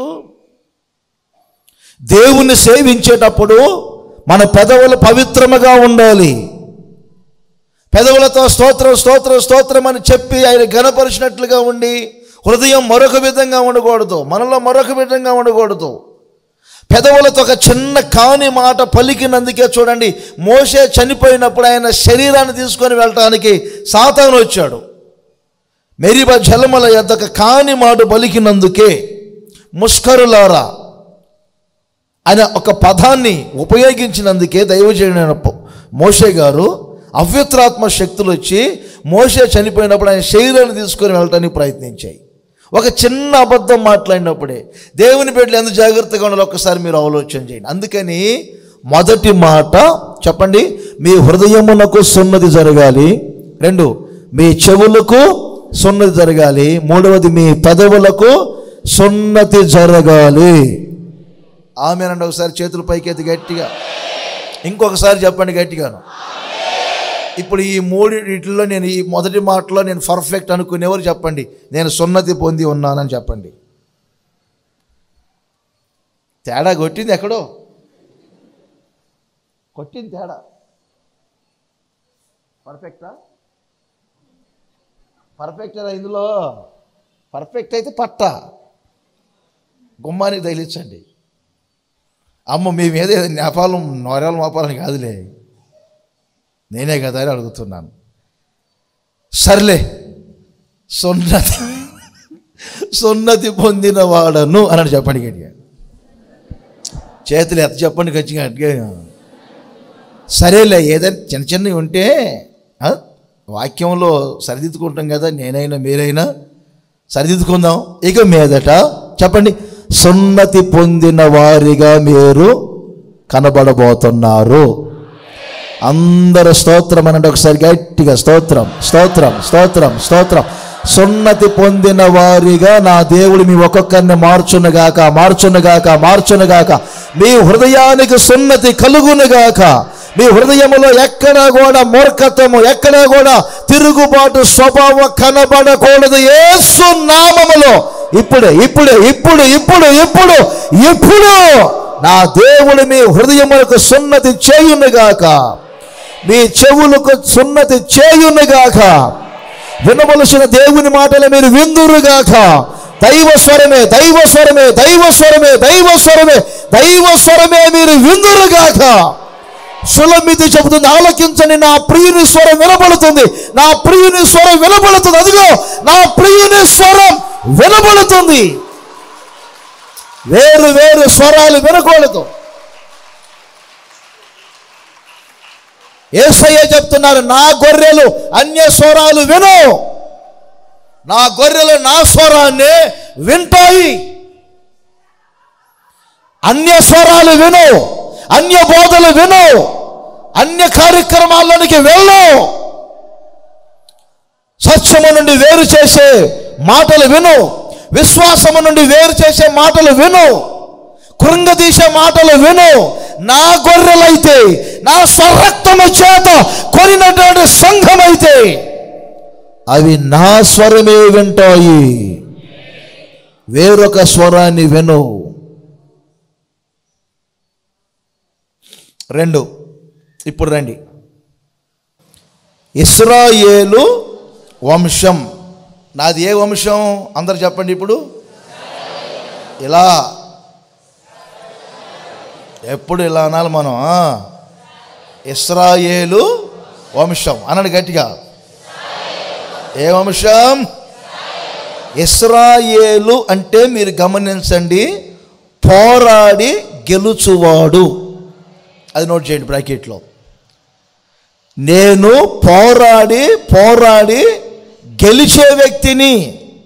దేవుణ్ణి సేవించేటప్పుడు మన పెదవులు పవిత్రముగా ఉండాలి పెదవులతో స్తోత్రం స్తోత్రం స్తోత్రం అని చెప్పి ఆయన ఘనపరిచినట్లుగా ఉండి హృదయం మరొక విధంగా ఉండకూడదు మనలో మరొక విధంగా ఉండకూడదు పెదవులతో ఒక చిన్న కాని మాట పలికినందుకే చూడండి మోసే చనిపోయినప్పుడు ఆయన శరీరాన్ని తీసుకొని వెళ్ళటానికి సాతాను వచ్చాడు మెరిబ జలముల యొద్దకు కాని మాట పలికినందుకే ముస్కరులారా అనే ఒక పదాన్ని ఉపయోగించినందుకే దైవజనుడైన ప- మోషే గారు అవ్యత్రాత్మ శక్తులు వచ్చి మోషే చనిపోయినప్పుడు ఆయన శరీరాన్ని తీసుకొని వెళ్ళటానికి ప్రయత్నించాయి ఒక చిన్న అబద్ధం మాట్లాడినప్పుడే దేవుని బిడ్డలు ఎంత జాగ్రత్తగా ఉండాలో ఒక్కసారి మీరు ఆలోచన చేయండి అందుకని మొదటి మాట చెప్పండి మీ హృదయమునకు సున్నది జరగాలి రెండు మీ చెవులకు సున్నతి జరగాలి మూడవది మీ పెదవులకు సున్నతి జరగాలి ఆమెనండి ఒకసారి చేతులు పైకెత్తి గట్టిగా ఇంకొకసారి చెప్పండి గట్టిగాను ఇప్పుడు ఈ మూడు వీటిల్లో నేను ఈ మొదటి మాటలో నేను పర్ఫెక్ట్ అనుకునేవారు చెప్పండి నేను సున్నతి పొంది ఉన్నానని చెప్పండి తేడా కొట్టింది ఎక్కడో కొట్టింది తేడా పర్ఫెక్టా పర్ఫెక్ట్ ఇందులో పర్ఫెక్ట్ అయితే పట్ట గుమ్మానికి తగిలించండి అమ్మ మీ మీద ఏదో నేపాలం నోరాలు మోపాలని కాదులే నేనే కదా అని అడుగుతున్నాను సర్లే సున్నతి సున్నతి పొందిన వాడను అని చెప్పండి గట్టిగా చేతులు ఎత్త చెప్పండి గట్టిగా గట్టిగా సరేలే ఏదైనా చిన్న చిన్నవి ఉంటే ఆ, వాక్యంలో సరిదిద్దుకుంటాం కదా నేనైనా మీరైనా సరిదిద్దుకుందాం ఇక మీదట చెప్పండి సున్నతి పొందిన వారిగా మీరు కనబడబోతున్నారు అందరు స్తోత్రం అనండి ఒకసారి గట్టిగా స్తోత్రం స్తోత్రం స్తోత్రం స్తోత్రం సున్నతి పొందిన వారిగా నా దేవుడు మీ ఒక్కొక్కరిని మార్చునుగాక మార్చునుగాక మార్చునుగాక మీ హృదయానికి సున్నతి కలుగునుగాక మీ హృదయములో ఎక్కడ కూడా మూర్ఖత్వము ఎక్కడ కూడా తిరుగుబాటు స్వభావం కనబడకూడదు యేసు నామములో ఇప్పుడే ఇప్పుడే ఇప్పుడు ఇప్పుడు ఇప్పుడు ఇప్పుడు నా దేవుడు మీ హృదయములకు సున్నతి చేయునుగాక మీ చెవులకు సున్నతి చేయునుగాక వినవలసిన దేవుని మాటలు మీరు విందురుగాక దైవ స్వరమే దైవ స్వరమే దైవ స్వరమే దైవ స్వరమే దైవ స్వరమే మీరు విందురుగాక సులమితి చెబుతుంది ఆలకించని నా ప్రియుని స్వరం వినబడుతుంది నా ప్రియుని స్వరం వినబడుతుంది అదిగో నా ప్రియుని స్వరం వినబడుతుంది వేరు వేరు స్వరాలు వినకూడదు ఏసయ్య చెప్తున్నారు నా గొర్రెలు అన్య స్వరాలు విను నా గొర్రెలు నా స్వరాన్ని వింటాయి అన్య స్వరాలు విను అన్య బోధలు విను అన్య కార్యక్రమాల్లోనికి వెళ్ళు సత్యము నుండి వేరు చేసే మాటలు విను విశ్వాసము నుండి వేరు చేసే మాటలు విను కృంగదీసే మాటలు విను నా గొర్రెలైతే నా స్వరక్తము చేత కొనినటువంటి సంఘమైతే అవి నా స్వరమే వింటాయి వేరొక స్వరాన్ని విను రెండు ఇప్పుడు రండి ఇస్రాయేలు వంశం నాది ఏ వంశం అందరు చెప్పండి ఇప్పుడు ఇలా ఎప్పుడు ఇలా అనాలి మనం ఆ? ఇస్రాయేలు వంశం అన్నాడు గట్టిగా ఏ వంశం ఇస్రాయేలు అంటే మీరు గమనించండి పోరాడి గెలుచువాడు అది నోట్ చేయండి బ్రాకెట్లో నేను పోరాడి పోరాడి గెలిచే వ్యక్తిని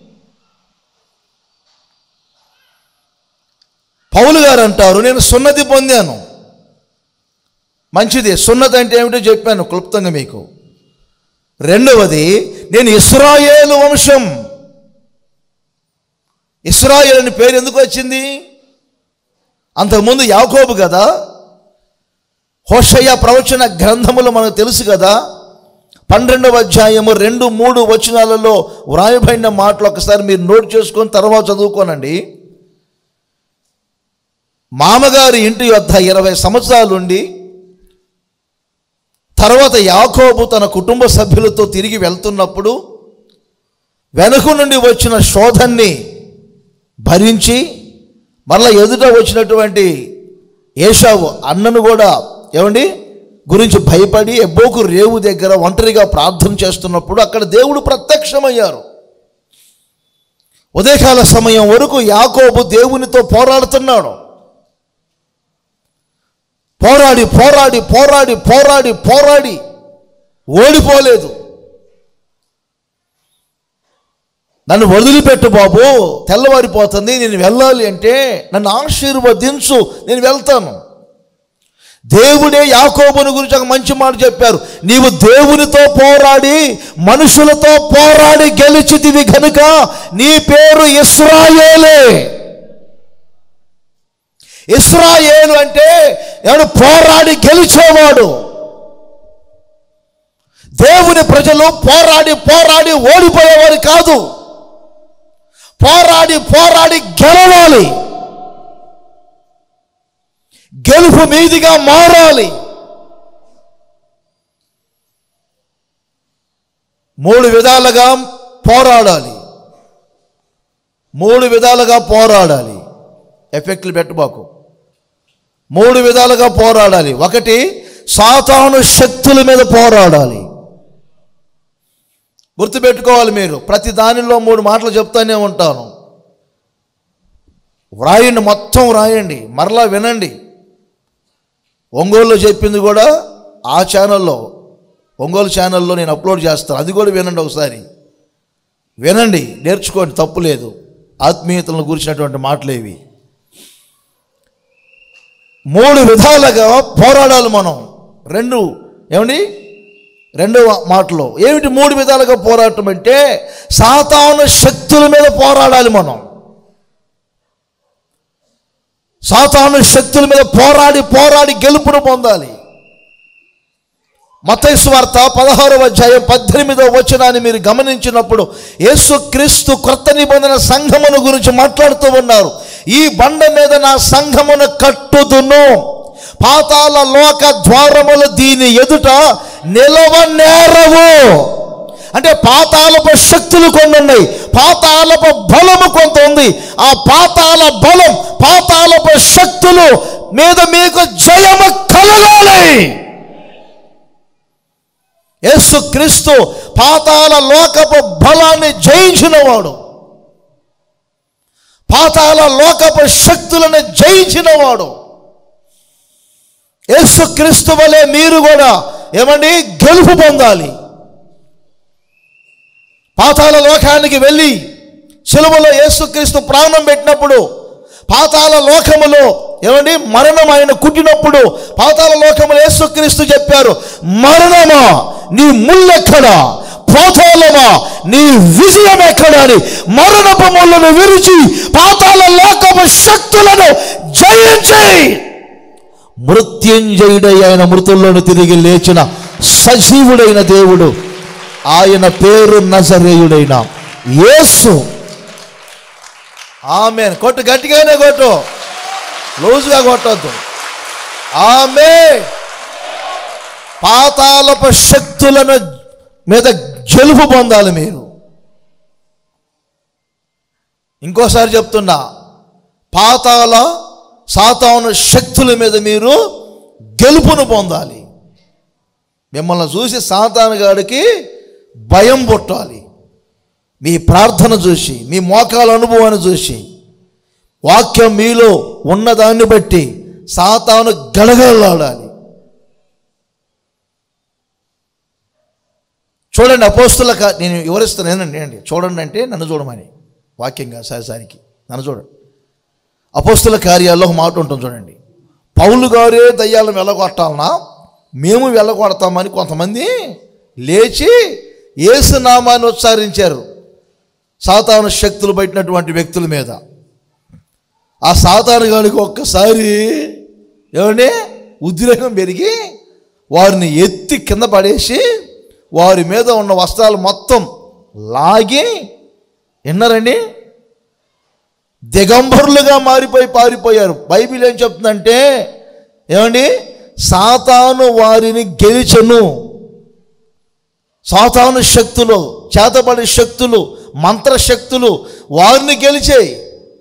పౌలు గారు అంటారు నేను సున్నతి పొందాను మంచిది సున్నతి అంటే ఏమిటో చెప్పాను క్లుప్తంగా మీకు రెండవది నేను ఇస్రాయేలు వంశం ఇస్రాయేల్ అని పేరు ఎందుకు వచ్చింది అంతకుముందు యాకోబు కదా హోషయ్య ప్రవచన గ్రంథములు మనకు తెలుసు కదా పన్నెండవ అధ్యాయము రెండు మూడు వచనాలలో వ్రాయబడిన మాటలు ఒకసారి మీరు నోట్ చేసుకొని తర్వాత చదువుకోనండి మామగారి ఇంటి వద్ద ఇరవై సంవత్సరాలుండి తర్వాత యాకోబు తన కుటుంబ సభ్యులతో తిరిగి వెళ్తున్నప్పుడు వెనుక నుండి వచ్చిన శోధన్ని భరించి మరలా ఎదుట వచ్చినటువంటి ఏషావు అన్నను కూడా ఏమండి గురించి భయపడి ఎబ్బోకు రేవు దగ్గర ఒంటరిగా ప్రార్థన చేస్తున్నప్పుడు అక్కడ దేవుడు ప్రత్యక్షమయ్యారు ఉదయకాల సమయం వరకు యాకోబు దేవునితో పోరాడుతున్నాడు పోరాడి పోరాడి పోరాడి పోరాడి పోరాడి ఓడిపోలేదు నన్ను వదిలిపెట్టు బాబు తెల్లవారిపోతుంది నేను వెళ్ళాలి అంటే నన్ను ఆశీర్వదించు నేను వెళ్తాను దేవుడే యాకోబుని గురించి ఒక మంచి మాట చెప్పారు నీవు దేవునితో పోరాడి మనుషులతో పోరాడి గెలిచితివి కనుక నీ పేరు ఇస్రాయేలే ఇస్రాయేలు అంటే ఎవడు పోరాడి గెలిచేవాడు దేవుని ప్రజలు పోరాడి పోరాడి ఓడిపోయేవారు కాదు పోరాడి పోరాడి గెలవాలి గెలుపు మీదిగా మారాలి మూడు విధాలుగా పోరాడాలి మూడు విధాలుగా పోరాడాలి ఎఫెక్ట్లు పెట్టబాకు మూడు విధాలుగా పోరాడాలి ఒకటి సాతాను శక్తుల మీద పోరాడాలి గుర్తుపెట్టుకోవాలి మీరు ప్రతి దానిలో మూడు మాటలు చెప్తానే ఉంటాను వ్రాయండి మొత్తం వ్రాయండి మరలా వినండి ఒంగోలులో చెప్పింది కూడా ఆ ఛానల్లో ఒంగోలు ఛానల్లో నేను అప్లోడ్ చేస్తాను అది కూడా వినండి ఒకసారి వినండి నేర్చుకోండి తప్పు లేదు ఆత్మీయతలను గురించినటువంటి మాటలు ఇవి మూడు విధాలుగా పోరాడాలి మనం రెండు ఏమండి రెండవ మాటలో ఏమిటి మూడు విధాలుగా పోరాటం అంటే సాతాను శక్తుల మీద పోరాడాలి మనం సాతాను శక్తుల మీద పోరాడి పోరాడి గెలుపును పొందాలి మతైసు వార్త పదహారవ అధ్యాయం పద్దెనిమిదవ వచనాన్ని మీరు గమనించినప్పుడు యేసుక్రీస్తు క్రొత్త నిబంధన సంఘమును గురించి మాట్లాడుతూ ఉన్నారు ఈ బండ మీద నా సంఘమును కట్టుదును పాతాల లోక ద్వారములు దీని ఎదుట నిలవనేరవు అంటే పాతాలపు శక్తులు కొన్ని ఉన్నాయి పాతాలపు బలము కొంత ఉంది ఆ పాతాల బలం పాతాలపు శక్తులు మీద మీకు జయము కలగాలి యేసుక్రీస్తు పాతాల లోకపు బలాన్ని జయించినవాడు పాతాల లోకపు శక్తులను జయించినవాడు యేసుక్రీస్తు వలె మీరు కూడా ఏమండి గెలుపు పొందాలి పాతాల లోకానికి వెళ్ళి శిలువలో యేసుక్రీస్తు ప్రాణం పెట్టినప్పుడు పాతాల లోకములో ఏమండి మరణం ఆయన కుట్టినప్పుడు పాతాల లోకములో యేసుక్రీస్తు చెప్పారు మరణమా నీ ముల్లెక్కడా పాతాళమా నీ విజయం ఎక్కడా అని మరణపు ముళ్ళను విరిచి పాతాల లోకపు శక్తులను జయించి మృత్యుంజయుడై ఆయన మృతుల్లోని తిరిగి లేచిన సజీవుడైన దేవుడు ఆయన పేరు నజరేయుడైన యేసు ఆమె కొట్టు గట్టిగానే కొట్టు లూజుగా కొట్టద్దు ఆమె పాతాలపు శక్తులను మీద గెలుపు పొందాలి మీరు ఇంకోసారి చెప్తున్నా పాతాల సాతాను శక్తుల మీద మీరు గెలుపును పొందాలి మిమ్మల్ని చూసి సాతాను గాడికి భయం పుట్టాలి మీ ప్రార్థన చూసి మీ మోకాల అనుభవాన్ని చూసి వాక్యం మీలో ఉన్నదాన్ని బట్టి సాతాను గడగడలాడాలి చూడండి అపోస్తుల కా- నేను వివరిస్తాను ఏంటండి అండి చూడండి అంటే నన్ను చూడమని వాక్యంగా సహసారికి నన్ను చూడండి అపోస్తుల కార్యాల్లో ఒక మాట ఉంటుంది చూడండి పౌలు గారే దయ్యాలను వెళ్ళగొట్టాలనా మేము వెళ్ళగొడతామని కొంతమంది లేచి ఏసునామాన్ని ఉచ్చారించారు సాతాను శక్తులు పట్టినటువంటి వ్యక్తుల మీద ఆ సాతాను గాడికి ఒక్కసారి ఏమండి ఉద్రేకం పెరిగి వారిని ఎత్తి కింద పడేసి వారి మీద ఉన్న వస్త్రాలు మొత్తం లాగి విన్నారండి దిగంబరులుగా మారిపోయి పారిపోయారు బైబిల్ ఏం చెప్తుందంటే ఏమండి సాతాను వారిని గెలిచెను సాతాను శక్తులు చేతబడి శక్తులు మంత్రశక్తులు వారిని గెలిచాయి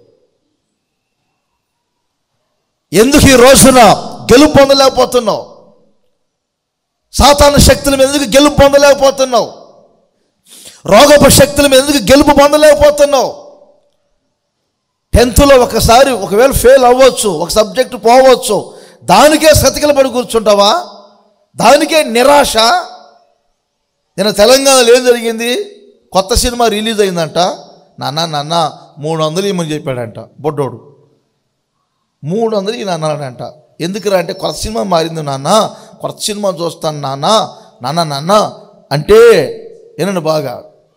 ఎందుకు ఈ రోజున గెలుపు పొందలేకపోతున్నావు సాతాను శక్తుల మీద ఎందుకు గెలుపు పొందలేకపోతున్నావు రోగపు శక్తుల మీద ఎందుకు గెలుపు పొందలేకపోతున్నావు టెన్త్లో ఒకసారి ఒకవేళ ఫెయిల్ అవ్వచ్చు ఒక సబ్జెక్ట్ పోవచ్చు దానికే సతికలు పడి కూర్చుంటావా దానికే నిరాశ నేను తెలంగాణలో ఏం జరిగింది కొత్త సినిమా రిలీజ్ అయిందంట నాన్న నాన్న మూడు వందలు ఇమ్మని చెప్పాడంట బొడ్డోడు మూడు వందలు ఈయన అన్నాడంట ఎందుకురా అంటే కొత్త సినిమా మారింది నాన్న కొత్త సినిమా చూస్తాను నాన్న నాన్న నాన్న అంటే వినండి బాగా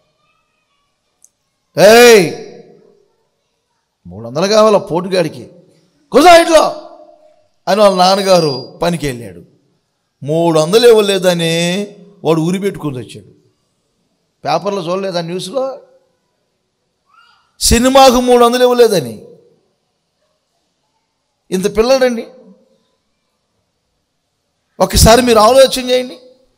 ఏయ్ మూడు వందలు కావాలా పోటుగాడికి కుదా ఇంట్లో అని వాళ్ళ నాన్నగారు పనికి వెళ్ళాడు మూడు వందలు ఇవ్వలేదని వాడు ఉరి పెట్టుకుని వచ్చాడు పేపర్లో చూడలేదా న్యూస్లో సినిమాకు మూడు వందలు ఇవ్వలేదని ఇంత పిల్లడండి ఒకసారి మీరు ఆలోచన చేయండి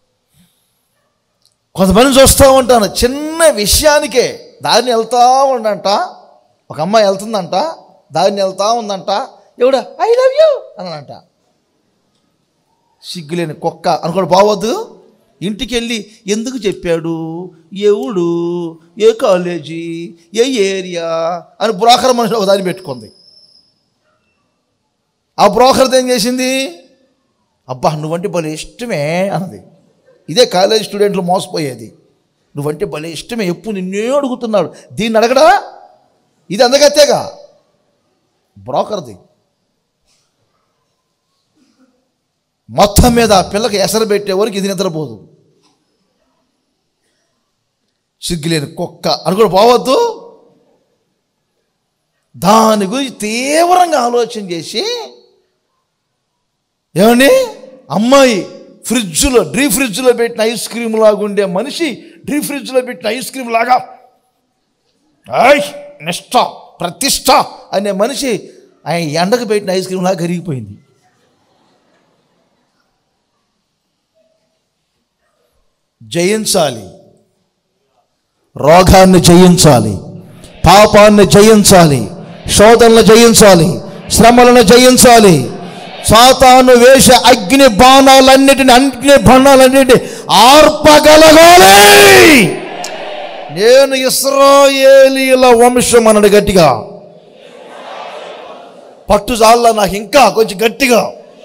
కొంతమంది చూస్తూ ఉంటాను చిన్న విషయానికే దారిని వెళ్తా ఉండంట ఒక అమ్మాయి వెళ్తుందంట దారిని వెళ్తా ఉందంట ఎవడ ఐ లవ్ యూ అనంట సిగ్గులేని కుక్క అనుకోడు బావద్దు ఇంటికి వెళ్ళి ఎందుకు చెప్పాడు ఎవడు ఏ కాలేజీ ఏ ఏరియా అని బ్రోకర్ మనిషి ఒక దాన్ని పెట్టుకుంది ఆ బ్రోకర్ ఏం చేసింది అబ్బా నువ్వంటే భలే ఇష్టమే అన్నది ఇదే కాలేజ్ స్టూడెంట్లు మోసపోయేది నువ్వంటే భలే ఇష్టమే ఎప్పుడు నిన్నే అడుగుతున్నాడు దీన్ని అడగడా ఇది అందగత్తేగా బ్రోకర్ది మొత్తం మీద ఆ పిల్లకి ఎసరు పెట్టే వరకు ఇది నిద్రపోదు సిగ్గులేని కుక్క అనుకుని పోవద్దు దాని గురించి తీవ్రంగా ఆలోచన చేసి ఏమండి అమ్మాయి ఫ్రిడ్జ్లో డ్రీ ఫ్రిడ్జ్లో పెట్టిన ఐస్ క్రీమ్ లాగా ఉండే మనిషి డ్రీ ఫ్రిడ్జ్లో పెట్టిన ఐస్ క్రీమ్ లాగా ఐ నిష్ట ప్రతిష్ట అనే మనిషి ఆయన ఎండకు పెట్టిన ఐస్ క్రీమ్ లాగా కరిగిపోయింది జయించాలి రోగాన్ని జయించాలి పాపాన్ని జయించాలి శోధనలు జయించాలి శ్రమలను జయించాలి సాతాను వేష అగ్ని బాణాలన్నిటిని అగ్ని బాణాలన్నిటిని ఆర్పగలగాలి నేను ఇస్రాయేలీల వంశం అన్నాడు గట్టిగా పట్టు జాల నాకు ఇంకా కొంచెం గట్టిగా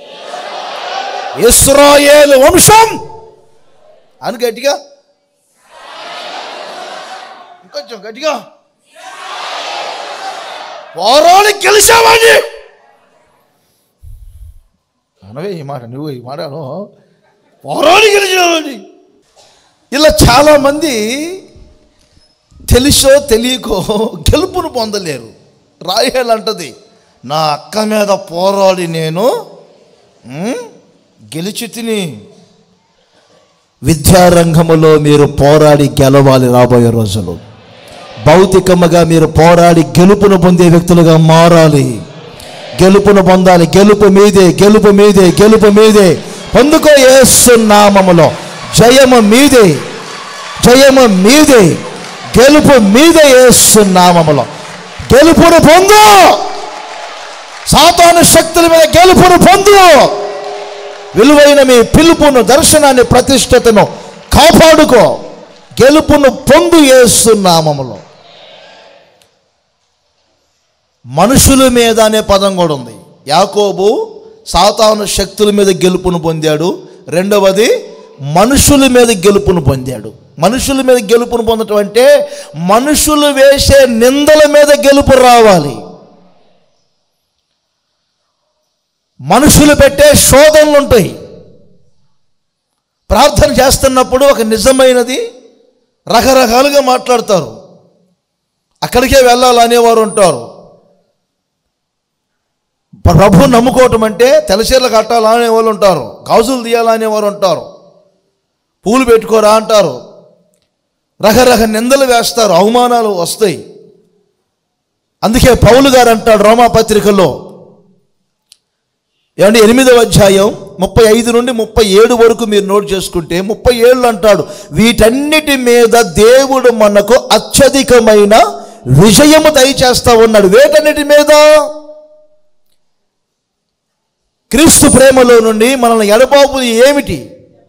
ఇస్రాయేలు వంశం అని గట్టిగా ఇంకొంచెం గట్టిగా పోరాడి గెలిచామని అనవే ఈ మాట నువ్వు ఈ మాట అను పోరాడి గెలిచామని ఇలా చాలామంది తెలుసో తెలియకో గెలుపును పొందలేరు రాయేలు అంటది నా అక్క మీద పోరాడి నేను ఉమ్, గెలిచి తిని విద్యారంగములో మీరు పోరాడి గెలవాలి రాబోయే రోజులు భౌతికముగా మీరు పోరాడి గెలుపును పొందే వ్యక్తులుగా మారాలి గెలుపును పొందాలి గెలుపు మీదే గెలుపు మీదే గెలుపు మీదే పొందుకో యేసు నామములో జయము మీదే జయము మీదే గెలుపు మీదే యేసు నామములో గెలుపును పొందు సాతాను శక్తుల మీద గెలుపును పొందు విలువైన మీ పిలుపును దర్శనాన్ని ప్రతిష్టతను కాపాడుకో గెలుపును పొందు నామములో మనుషుల మీద అనే పదం కూడా ఉంది యాకోబు సాతాను శక్తుల మీద గెలుపును పొందాడు రెండవది మనుషుల మీద గెలుపును పొందాడు మనుషుల మీద గెలుపును పొందటం అంటే మనుషులు వేసే నిందల మీద గెలుపు రావాలి మనుషులు పెట్టే శోధనలు ఉంటాయి ప్రార్థన చేస్తున్నప్పుడు ఒక నిజమైనది రకరకాలుగా మాట్లాడతారు అక్కడికే వెళ్ళాలి అనేవారు ఉంటారు ప్రభు నమ్ముకోవటం అంటే తెలచీరలు కట్టాలా అనే వాళ్ళు ఉంటారు గాజులు తీయాలా అనేవారు ఉంటారు పూలు పెట్టుకోరా అంటారు రకరక నిందలు వేస్తారు అవమానాలు వస్తాయి అందుకే పౌలు గారు అంటాడు రోమా పత్రికలో ఏమంటే ఎనిమిదవ అధ్యాయం ముప్పై ఐదు నుండి ముప్పై ఏడు వరకు మీరు నోట్ చేసుకుంటే ముప్పై ఏళ్ళు అంటాడు వీటన్నిటి మీద దేవుడు మనకు అత్యధికమైన విజయము దయచేస్తా ఉన్నాడు వేటన్నిటి మీద క్రీస్తు ప్రేమలో నుండి మనల్ని ఎడబాబు ఏమిటి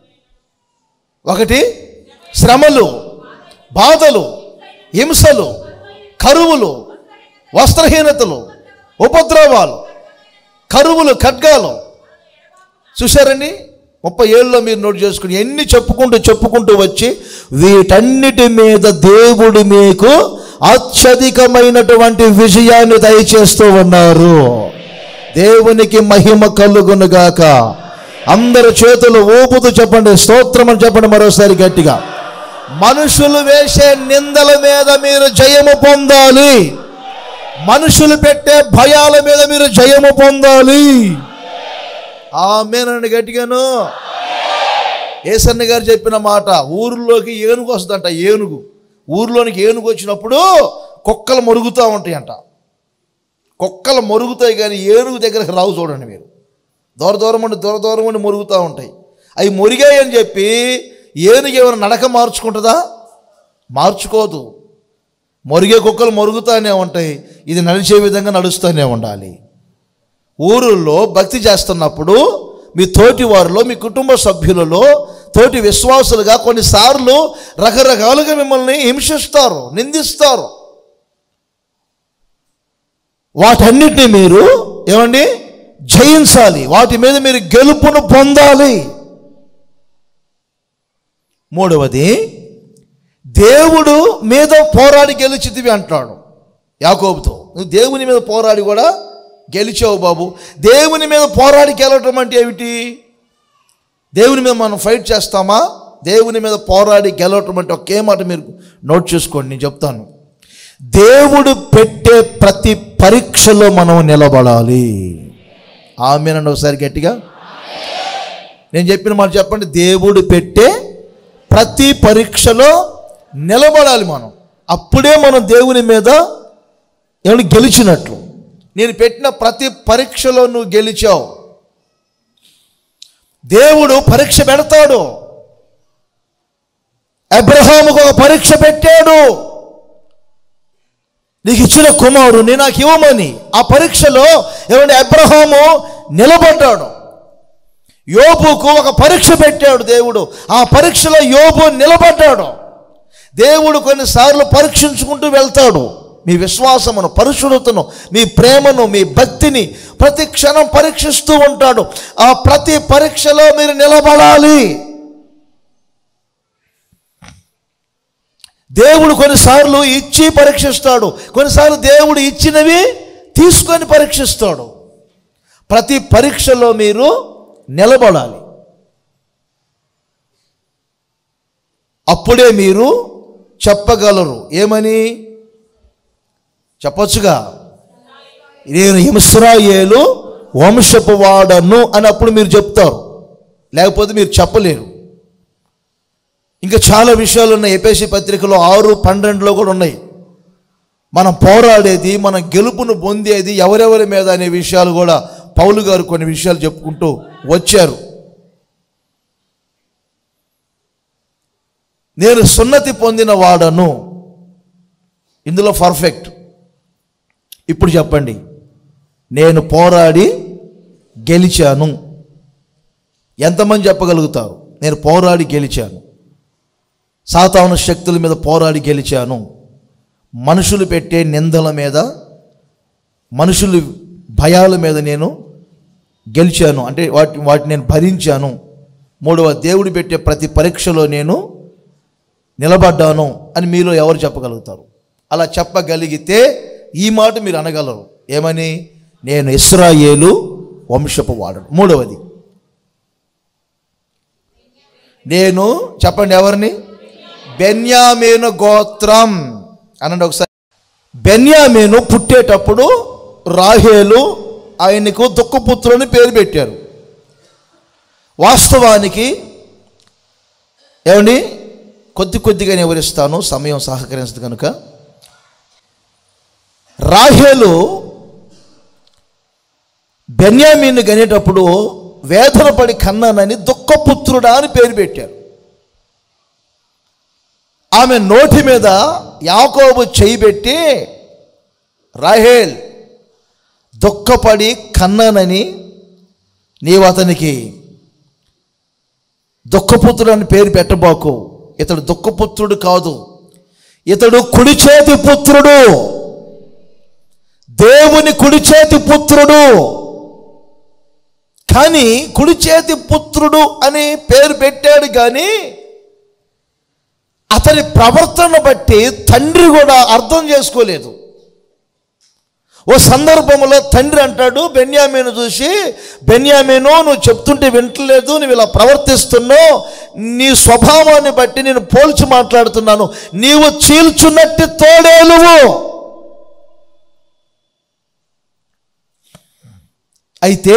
ఒకటి శ్రమలు బాధలు హింసలు కరువులు వస్త్రహీనతలు ఉపద్రవాలు కరువులు ఖడ్గాలు చూశారండి ముప్పై ఏళ్ళలో మీరు నోట్ చేసుకుని ఎన్ని చెప్పుకుంటూ చెప్పుకుంటూ వచ్చి వీటన్నిటి మీద దేవుడు మీకు అత్యధికమైనటువంటి విజయాన్ని దయచేస్తూ ఉన్నారు దేవునికి మహిమ కలుగునుగాక అందరు చేతులు ఊపుతూ చెప్పండి స్తోత్రం అని చెప్పండి మరోసారి గట్టిగా మనుషులు వేసే నిందల మీద మీరు జయము పొందాలి మనుషులు పెట్టే భయాల మీద మీరు జయము పొందాలి ఆమెనండి గట్టిగాను ఏసన్న గారు చెప్పిన మాట ఊరిలోకి ఏనుగు వస్తుందంట ఏనుగు ఊరిలోనికి ఏనుగు వచ్చినప్పుడు కుక్కలు మరుగుతూ ఉంటాయంట కుక్కలు మరుగుతాయి కానీ ఏనుగు దగ్గరకు రావు చూడండి మీరు దూర దూరం ఉండి దూర దూరం ఉండి మరుగుతూ ఉంటాయి అవి మురిగాయి అని చెప్పి ఏనుగు ఏమైనా నడక మార్చుకుంటుందా మార్చుకోదు మొరిగే కుక్కలు మొరుగుతూనే ఉంటాయి ఇది నడిచే విధంగా నడుస్తూనే ఉండాలి ఊరుల్లో భక్తి చేస్తున్నప్పుడు మీ తోటి వారిలో మీ కుటుంబ సభ్యులలో తోటి విశ్వాసులుగా కొన్నిసార్లు రకరకాలుగా మిమ్మల్ని హింసిస్తారు నిందిస్తారు వాటన్నిటిని మీరు ఏమండి జయించాలి వాటి మీద మీరు గెలుపును పొందాలి మూడవది దేవుడు మీద పోరాడి గెలిచితివి అంటాడు యాకోబుతో నువ్వు దేవుని మీద పోరాడి కూడా గెలిచావు బాబు దేవుని మీద పోరాడి గెలవటం అంటే ఏమిటి దేవుని మీద మనం ఫైట్ చేస్తామా దేవుని మీద పోరాడి గెలవటం అంటే ఒకే మాట మీరు నోట్ చేసుకోండి నేను చెప్తాను దేవుడు పెట్టే ప్రతి పరీక్షలో మనం నిలబడాలి ఆమెనండి ఒకసారి గట్టిగా నేను చెప్పిన మాట చెప్పండి దేవుడు పెట్టే ప్రతి పరీక్షలో నిలబడాలి మనం అప్పుడే మనం దేవుని మీద ఏమైనా గెలిచినట్లు నేను పెట్టిన ప్రతి పరీక్షలో నువ్వు గెలిచావు దేవుడు పరీక్ష పెడతాడు అబ్రహాముకు ఒక పరీక్ష పెట్టాడు నీకు ఇచ్చిన కుమారుని నాకు ఇవ్వమని ఆ పరీక్షలో ఏమంటే అబ్రహాము నిలబడ్డాడు యోబుకు ఒక పరీక్ష పెట్టాడు దేవుడు ఆ పరీక్షలో యోబు నిలబడ్డాడు దేవుడు కొన్నిసార్లు పరీక్షించుకుంటూ వెళ్తాడు మీ విశ్వాసమును పరిశుద్ధతను మీ ప్రేమను మీ భక్తిని ప్రతి క్షణం పరీక్షిస్తూ ఉంటాడు ఆ ప్రతి పరీక్షలో మీరు నిలబడాలి దేవుడు కొన్నిసార్లు ఇచ్చి పరీక్షిస్తాడు కొన్నిసార్లు దేవుడు ఇచ్చినవి తీసుకొని పరీక్షిస్తాడు ప్రతి పరీక్షలో మీరు నిలబడాలి అప్పుడే మీరు చెప్పగలరు ఏమని చెప్పొచ్చుగా నేను ఇస్రాయేలు వంశపు వాడను అని అప్పుడు మీరు చెప్తారు లేకపోతే మీరు చెప్పలేరు ఇంకా చాలా విషయాలు ఉన్నాయి ఏపీసీ పత్రికలో ఆరు పన్నెండులో కూడా ఉన్నాయి మనం పోరాడేది మన గెలుపును పొందేది ఎవరెవరి మీద అనే విషయాలు కూడా పౌలు గారు కొన్ని విషయాలు చెప్పుకుంటూ వచ్చారు నేను సున్నతి పొందిన వాడను ఇందులో పర్ఫెక్ట్ ఇప్పుడు చెప్పండి నేను పోరాడి గెలిచాను ఎంతమంది చెప్పగలుగుతారు నేను పోరాడి గెలిచాను సాతాను శక్తుల మీద పోరాడి గెలిచాను మనుషులు పెట్టే నిందల మీద మనుషులు భయాల మీద నేను గెలిచాను అంటే వాటి వాటిని నేను భరించాను మూడవ దేవుడు పెట్టే ప్రతి పరీక్షలో నేను నిలబడ్డాను అని మీలో ఎవరు చెప్పగలుగుతారు అలా చెప్పగలిగితే ఈ మాట మీరు అనగలరు ఏమని నేను ఇస్రాయేలు వంశపు వాడను మూడవది నేను చెప్పండి ఎవరిని బెన్యామీను గోత్రం అనండి ఒకసారి బెన్యామీను పుట్టేటప్పుడు రాహేలు ఆయనకు దుఃఖపుత్రుని పేరు పెట్టారు వాస్తవానికి ఏమండి కొద్ది కొద్దిగానే వివరిస్తాను సమయం సహకరించదు కనుక రాహేలు బెన్యామీని కనేటప్పుడు వేదన పడి కన్నానని దుఃఖపుత్రుడా అని పేరు పెట్టారు ఆమె నోటి మీద యాకోబు చేయి పెట్టి రాహేల్ దుఃఖపడి కన్నానని నీవు అతనికి దుఃఖపుత్రుడు అని పేరు పెట్టబోకు ఇతడు దుఃఖపుత్రుడు కాదు ఇతడు కుడి చేతి పుత్రుడు దేవుని కుడి చేతి పుత్రుడు కానీ కుడి చేతి పుత్రుడు అని పేరు పెట్టాడు కానీ అతని ప్రవర్తన బట్టి తండ్రి కూడా అర్థం చేసుకోలేదు ఓ సందర్భంలో తండ్రి అంటాడు బెన్యామీను చూసి బెన్యామీను నువ్వు చెప్తుంటే వింటలేదు నువ్వు ఇలా ప్రవర్తిస్తున్నావు నీ స్వభావాన్ని బట్టి నేను పోల్చి మాట్లాడుతున్నాను నీవు చీల్చున్నట్టు తోడేలువు అయితే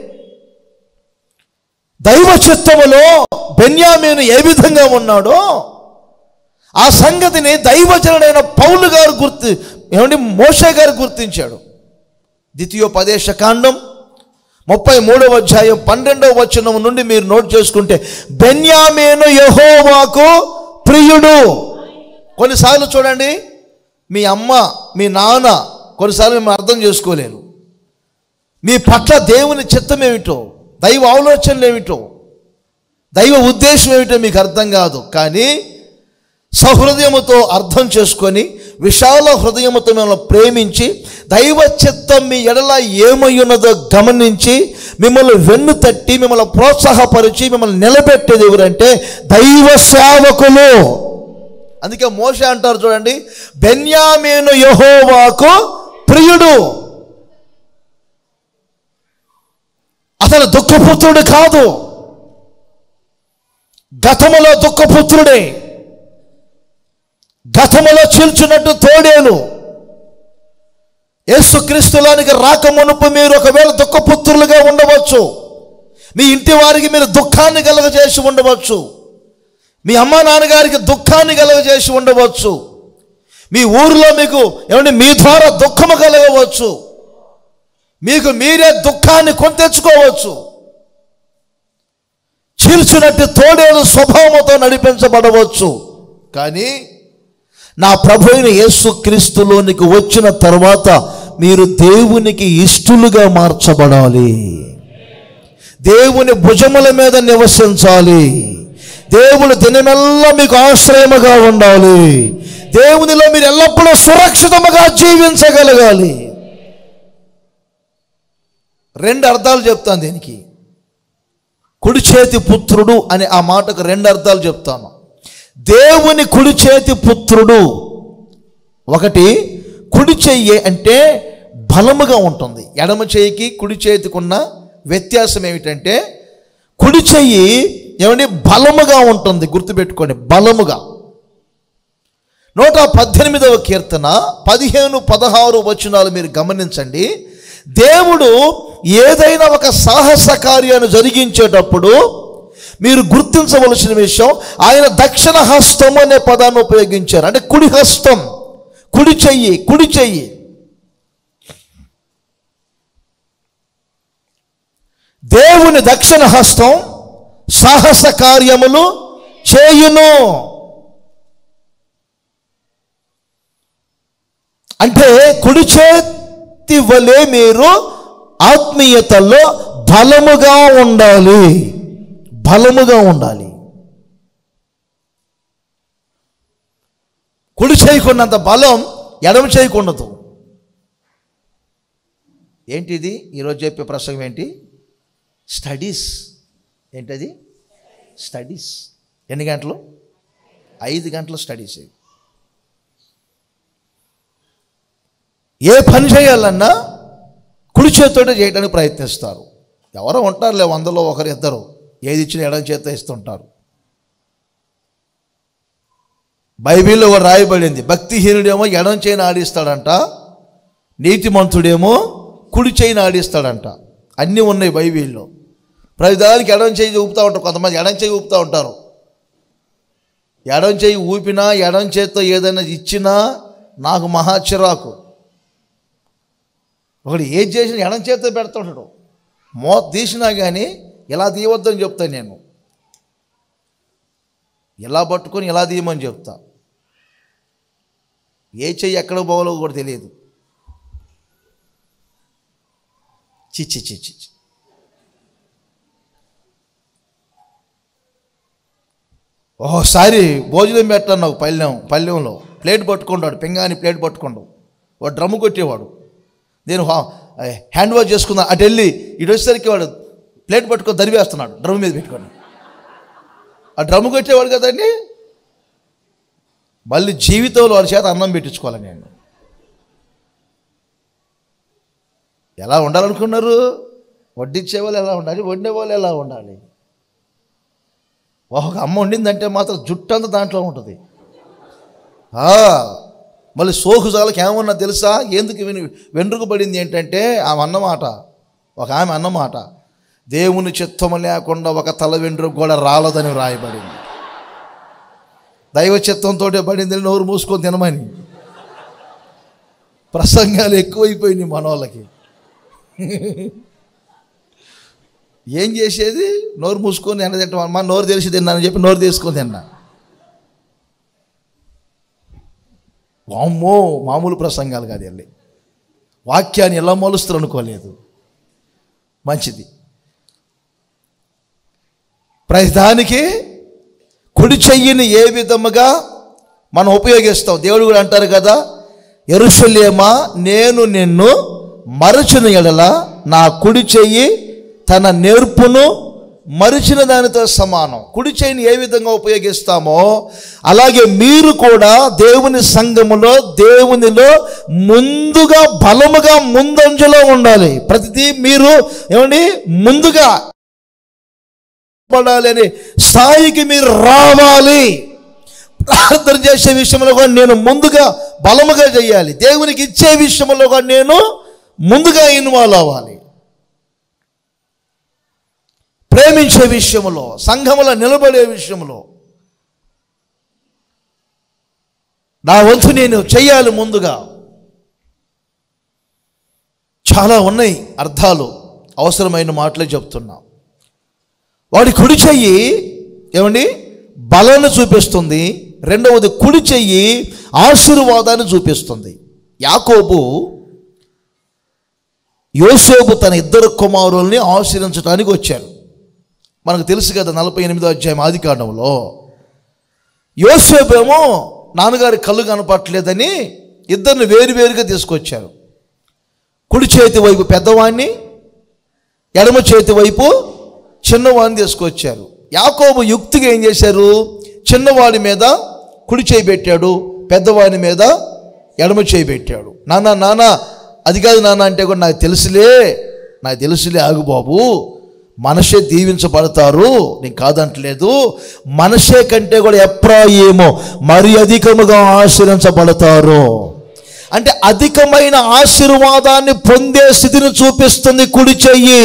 దైవ చిత్తములో బెన్యామీను ఏ విధంగా ఉన్నాడో ఆ సంగతిని దైవజనుడైన పౌలు గారు గుర్తు ఏమండి మోషే గారు గుర్తించాడు ద్వితీయోపదేశ కాండం ముప్పై మూడవ అధ్యాయం పన్నెండవ వచనం నుండి మీరు నోట్ చేసుకుంటే బెన్యామేను యహోవాకు ప్రియుడు కొన్నిసార్లు చూడండి మీ అమ్మ మీ నాన్న కొన్నిసార్లు మేము అర్థం చేసుకోలేరు మీ పట్ల దేవుని చిత్తం ఏమిటో దైవ ఆలోచనలు ఏమిటో దైవ ఉద్దేశం ఏమిటో మీకు అర్థం కాదు కానీ సహృదయముతో అర్థం చేసుకొని విశాల హృదయముతో మిమ్మల్ని ప్రేమించి దైవ చిత్తం మీ ఎడల ఏమై ఉన్నదో గమనించి మిమ్మల్ని వెన్ను తట్టి మిమ్మల్ని ప్రోత్సాహపరిచి మిమ్మల్ని నిలబెట్టేది ఎవరంటే దైవ సేవకులు అందుకే మోష అంటారు చూడండి బెన్యామీను యహోవాకు ప్రియుడు అతను దుఃఖపుత్రుడు కాదు గతములో దుఃఖపుత్రుడే గతములో చీల్చున్నట్టు తోడేలు యేసుక్రీస్తులానికి రాకమునుపు మీరు ఒకవేళ దుఃఖపుత్రులుగా ఉండవచ్చు మీ ఇంటి వారికి మీరు దుఃఖాన్ని కలగజేసి ఉండవచ్చు మీ అమ్మ నాన్నగారికి దుఃఖాన్ని కలగజేసి ఉండవచ్చు మీ ఊరిలో మీకు ఏమంటే మీ ద్వారా దుఃఖము కలగవచ్చు మీకు మీరే దుఃఖాన్ని కొని తెచ్చుకోవచ్చు చీల్చినట్టు తోడేలు స్వభావంతో నడిపించబడవచ్చు కానీ నా ప్రభు అయిన యేసు క్రీస్తులోనికి వచ్చిన తర్వాత మీరు దేవునికి ఇష్టలుగా మార్చబడాలి దేవుని భుజముల మీద నివసించాలి దేవుని దినమెల్లా మీకు ఆశ్రయముగా ఉండాలి దేవునిలో మీరు ఎల్లప్పుడూ సురక్షితముగా జీవించగలగాలి రెండు అర్థాలు చెప్తాను దీనికి కుడి చేతి పుత్రుడు అనే ఆ మాటకు రెండు అర్థాలు చెప్తాను దేవుని కుడి చేతి పుత్రుడు ఒకటి కుడి చెయ్యి అంటే బలముగా ఉంటుంది ఎడమ చేయికి కుడి చేతికి ఉన్న వ్యత్యాసం ఏమిటంటే కుడి చెయ్యి ఏమండి బలముగా ఉంటుంది గుర్తుపెట్టుకోండి బలముగా నూట పద్దెనిమిదవ కీర్తన పదిహేను పదహారు వచనాలు మీరు గమనించండి దేవుడు ఏదైనా ఒక సాహస కార్యాన్ని జరిగించేటప్పుడు మీరు గుర్తించవలసిన విషయం ఆయన దక్షిణ హస్తం అనే పదాన్ని ఉపయోగించారు అంటే కుడి హస్తం కుడి చెయ్యి కుడి చెయ్యి దేవుని దక్షిణ హస్తం సాహస కార్యములు చేయును అంటే కుడి చేతి వలె మీరు ఆత్మీయతలో బలముగా ఉండాలి బలముగా ఉండాలి కుడి చేయకున్నంత బలం ఎడమ చేయకుండదు ఏంటిది ఈరోజు చెప్పే ప్రసంగం ఏంటి స్టడీస్ ఏంటది స్టడీస్ ఎన్ని గంటలు ఐదు గంటల స్టడీ చేయి ఏ పని చేయాలన్నా కుడి చేతితోటే చేయడానికి ప్రయత్నిస్తారు ఎవరో ఉంటారులే వందలో ఒకరు ఇద్దరు ఏది ఇచ్చినా ఎడం చేత ఇస్తుంటారు బైబిల్లో కూడా రాయబడింది భక్తిహీనుడేమో ఎడం చేయని ఆడిస్తాడంట నీతిమంతుడేమో కుడి చేయని ఆడిస్తాడంట అన్నీ ఉన్నాయి బైబిల్లో ప్రతిదానికి ఎడం చేయి ఊపుతూ ఉంటారు కొంతమంది ఎడం చేయి ఊపుతూ ఉంటారు ఎడం చేయి ఊపినా ఎడం చేత్తో ఏదైనా ఇచ్చినా నాకు మహా చిరాకు ఒకడు ఏది చేసినా ఎడం చేత్తో పెడుతుంటాడు మో తీసినా కానీ ఇలా తీయవద్దని చెప్తాను నేను ఇలా పట్టుకొని ఇలా తీయమని చెప్తా ఏ చెయ్యి ఎక్కడ పోవాలో కూడా తెలియదు చిచ్చి చిచ్చి చి. ఓసారి భోజనం పెట్టాను నాకు పల్లెం పల్లెంలో ప్లేట్ పట్టుకుంటాడు పింగాని ప్లేట్ పట్టుకోండు వాడు డ్రమ్ము కొట్టేవాడు నేను హా- హ్యాండ్ వాష్ చేసుకున్నా అటు వెళ్ళి ఇటు వచ్చేసరికి వాడు ప్లేట్ పట్టుకొని దరివేస్తున్నాడు డ్రమ్ మీద పెట్టుకొని ఆ డ్రమ్ము కొట్టేవాడు కదండి మళ్ళీ జీవితంలో వాడి చేత అన్నం పెట్టించుకోవాలి నేను ఎలా ఉండాలనుకున్నారు వడ్డించే వాళ్ళు ఎలా ఉండాలి వండే వాళ్ళు ఎలా ఉండాలి ఒక అమ్మ వండిందంటే మాత్రం జుట్టు అంతా దాంట్లో ఉంటుంది ఆ, మళ్ళీ సోకు జాలకి ఏమన్నా తెలుసా ఎందుకు వెను వెనుకబడింది ఏంటంటే ఆమె అన్నమాట ఒక ఆమె అన్నమాట దేవుని చిత్తము లేకుండా ఒక తల వెంట్రుకు కూడా రాలదని రాయబడింది దైవ చిత్తంతో పడింది నోరు మూసుకొని తినమని ప్రసంగాలు ఎక్కువైపోయినాయి మన వాళ్ళకి ఏం చేసేది నోరు మూసుకొని తిన్న తింటాం మా నోరు తెలిసి తిన్నానని చెప్పి నోరు తీసుకొని తిన్నా వామ్మో మామూలు ప్రసంగాలు కాదు వెళ్ళి వాక్యాన్ని ఎలా మలుస్తారు అనుకోలేదు మంచిది ప్రతిదానికి కుడి చెయ్యిని ఏ విధముగా మనం ఉపయోగిస్తాం దేవుడు కూడా అంటారు కదా ఎరుసలేమా నేను నిన్ను మరచిన ఎడల నా కుడి చెయ్యి తన నేర్పును మరిచిన దానితో సమానం కుడి చెయ్యిని ఏ విధంగా ఉపయోగిస్తామో అలాగే మీరు కూడా దేవుని సంఘములో దేవునిలో ముందుగా బలముగా ముందంజలో ఉండాలి ప్రతిదీ మీరు ఏమండి ముందుగా పడాలి అనే స్థాయికి మీరు రావాలి ప్రార్థన చేసే విషయంలో కూడా నేను ముందుగా బలముగా చేయాలి దేవునికి ఇచ్చే విషయంలో కూడా నేను ముందుగా ఇన్వాల్వ్ అవ్వాలి ప్రేమించే విషయంలో సంఘములో నిలబడే విషయంలో నా వంతు నేను చెయ్యాలి ముందుగా చాలా ఉన్నాయి అర్థాలు అవసరమైన మాటలే చెప్తున్నా వాడి కుడి చెయ్యి ఏమండి బలాన్ని చూపిస్తుంది రెండవది కుడి చెయ్యి ఆశీర్వాదాన్ని చూపిస్తుంది యాకోబు యోసేపు తన ఇద్దరు కుమారుల్ని ఆశీర్వించడానికి వచ్చారు మనకు తెలుసు కదా నలభై ఎనిమిదో అధ్యాయం ఆది కాండంలో యోసేపు ఏమో నాన్నగారి కళ్ళు కనపట్లేదని ఇద్దరిని వేరువేరుగా తీసుకొచ్చారు కుడి చేతి వైపు పెద్దవాణ్ణి ఎడమ చేతి వైపు చిన్నవాడిని తీసుకొచ్చారు యాకోబు యుక్తిగా ఏం చేశారు చిన్నవాడి మీద కుడి చేయి పెట్టాడు పెద్దవాడి మీద ఎడమ చేయి పెట్టాడు నాన్న నాన్న అది కాదు నాన్న అంటే కూడా నాకు తెలుసులే నాకు తెలుసులే ఆగు బాబు మనషే దీవించబడతారు నీకు కాదంటలేదు మనషే కంటే కూడా ఎప్రాయేమో మరి అధికముగా ఆశ్రయించబడతారు అంటే అధికమైన ఆశీర్వాదాన్ని పొందే స్థితిని చూపిస్తుంది కుడి చెయ్యి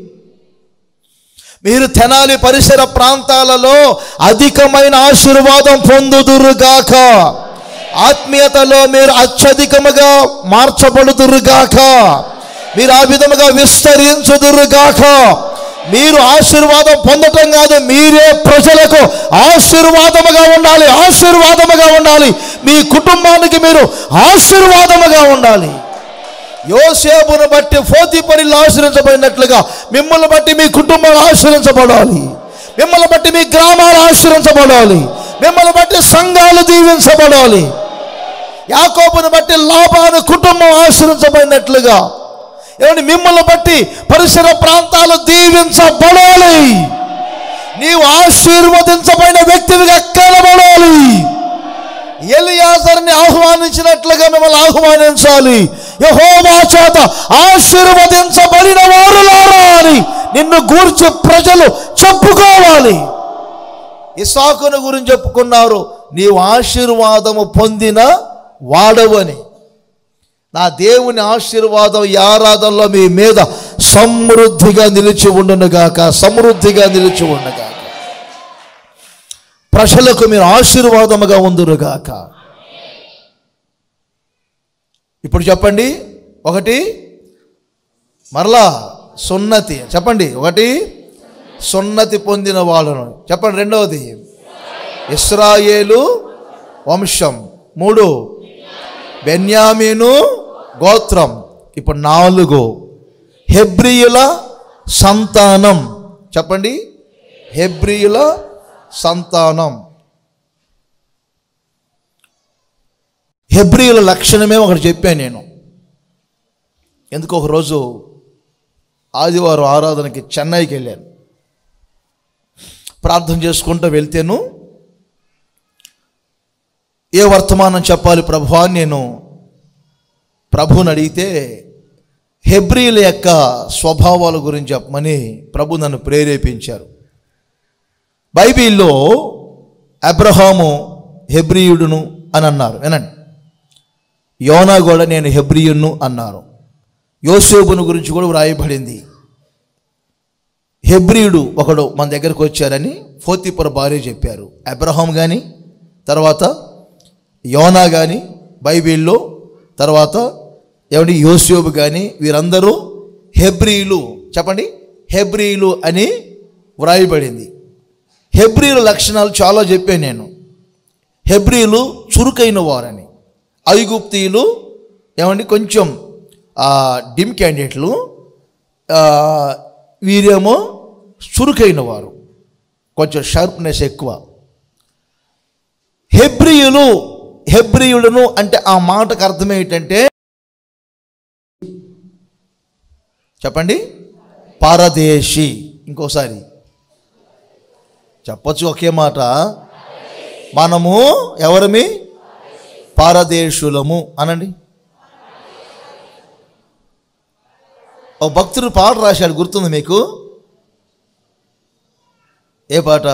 మీరు తెనాలి పరిసర ప్రాంతాలలో అధికమైన ఆశీర్వాదం పొందుదురుగాక ఆత్మీయతలో మీరు అత్యధికముగా మార్చబడుదురుగాక మీరు ఆ విధముగా విస్తరించుదురుగాక మీరు ఆశీర్వాదం పొందటం కాదు మీరే ప్రజలకు ఆశీర్వాదముగా ఉండాలి ఆశీర్వాదముగా ఉండాలి మీ కుటుంబానికి మీరు ఆశీర్వాదముగా ఉండాలి యోసేపును బట్టి ఫోతిపడిలో ఆశ్రయించబడినట్లుగా మిమ్మల్ని బట్టి మీ కుటుంబాలు ఆశ్రయించబడాలి మిమ్మల్ని బట్టి మీ గ్రామాలు ఆశ్రయించబడాలి మిమ్మల్ని బట్టి సంఘాలు దీవించబడాలి యాకోబును బట్టి లాభాను కుటుంబం ఆశ్రయించబడినట్లుగా ఏమంటే మిమ్మల్ని బట్టి పరిసర ప్రాంతాలు దీవించబడాలి నీవు ఆశీర్వదించబడిన వ్యక్తివిగా కనబడాలి ఆహ్వానించినట్లుగా మిమ్మల్ని ఆహ్వానించాలి యెహోవా చేత ఆశీర్వదించబడిన వారులారా అని నిన్ను గూర్చి ప్రజలు చెప్పుకోవాలి ఇసాకును గురించి చెప్పుకున్నారు నీవు ఆశీర్వాదము పొందిన వాడవని నా దేవుని ఆశీర్వాదం ఈ ఆరాధనలో మీ మీద సమృద్ధిగా నిలిచి ఉండునుగాక సమృద్ధిగా నిలిచి ఉండుగాక ప్రజలకు మీరు ఆశీర్వాదముగా ఉందురుగాక ఇప్పుడు చెప్పండి ఒకటి మరలా సున్నతి చెప్పండి ఒకటి సున్నతి పొందిన వాళ్ళను చెప్పండి రెండవది ఇస్రాయేలు వంశం మూడు బెన్యామీను గోత్రం ఇప్పుడు నాలుగు హెబ్రియుల సంతానం చెప్పండి హెబ్రియుల సంతానం హెబ్రియుల లక్షణమే ఒకటి చెప్పాను నేను ఎందుకు ఒకరోజు ఆదివారం ఆరాధనకి చెన్నైకి వెళ్ళాను ప్రార్థన చేసుకుంటూ వెళ్తేను ఏ వర్తమానం చెప్పాలి ప్రభు అని నేను ప్రభుని అడిగితే హెబ్రియుల యొక్క స్వభావాల గురించి చెప్పమని ప్రభు నన్ను ప్రేరేపించారు బైబిల్లో అబ్రహాము హెబ్రియుడును అని అన్నారు వినండి యోనా కూడా నేను హెబ్రియును అన్నారు యోసేపును గురించి కూడా వ్రాయబడింది హెబ్రియుడు ఒకడు మన దగ్గరకు వచ్చారని ఫోతిపుర భార్య చెప్పారు అబ్రహాం కానీ తర్వాత యోనా కానీ బైబిల్లో తర్వాత ఏమండి యోసేపు కానీ వీరందరూ హెబ్రియులు చెప్పండి హెబ్రియులు అని వ్రాయబడింది హెబ్రియుల లక్షణాలు చాలా చెప్పాను నేను హెబ్రియులు చురుకైన వారని ఐగుప్తీయులు ఏమండి కొంచెం ఆ, డిమ్ క్యాండిడేట్లు ఆ, వీరేమో చురుకైన వారు కొంచెం షార్ప్నెస్ ఎక్కువ హెబ్రియులు హెబ్రియులను అంటే ఆ మాటకు అర్థం ఏంటంటే చెప్పండి పారదేశి ఇంకోసారి చెప్పొచ్చు ఒకే మాట మనము ఎవరమి పారదేశులము అనండి ఓ భక్తుడు పాట రాశాడు గుర్తుంది మీకు ఏ పాట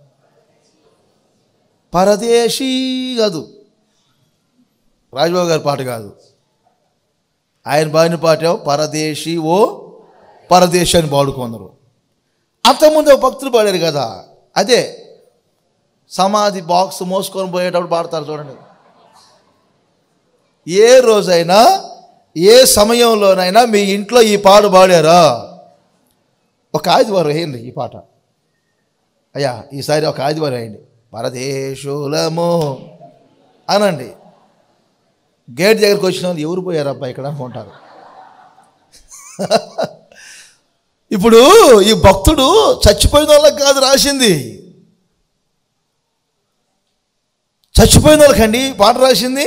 పరదేశీ కాదు రాజబాబు గారి పాట కాదు ఆయన బాడిన పాట ఏమో పరదేశీ ఓ పరదేశి అని పాడుకున్నారు అంతకుముందు ఒక భక్తులు పాడారు కదా అదే సమాధి బాక్స్ మోసుకొని పోయేటప్పుడు పాడతారు చూడండి ఏ రోజైనా ఏ సమయంలోనైనా మీ ఇంట్లో ఈ పాట పాడారా ఒక ఆదివారం వేయండి ఈ పాట అయ్యా ఈసారి ఒక ఆదివారం వేయండి పరదేశులము అనండి గేట్ దగ్గరికి వచ్చిన వాళ్ళు ఎవరు పోయారబ్బా ఇక్కడ అనుకుంటారు ఇప్పుడు ఈ భక్తుడు చచ్చిపోయిన వాళ్ళకి కాదు రాసింది చచ్చిపోయిన వాళ్ళకండి ఈ పాట రాసింది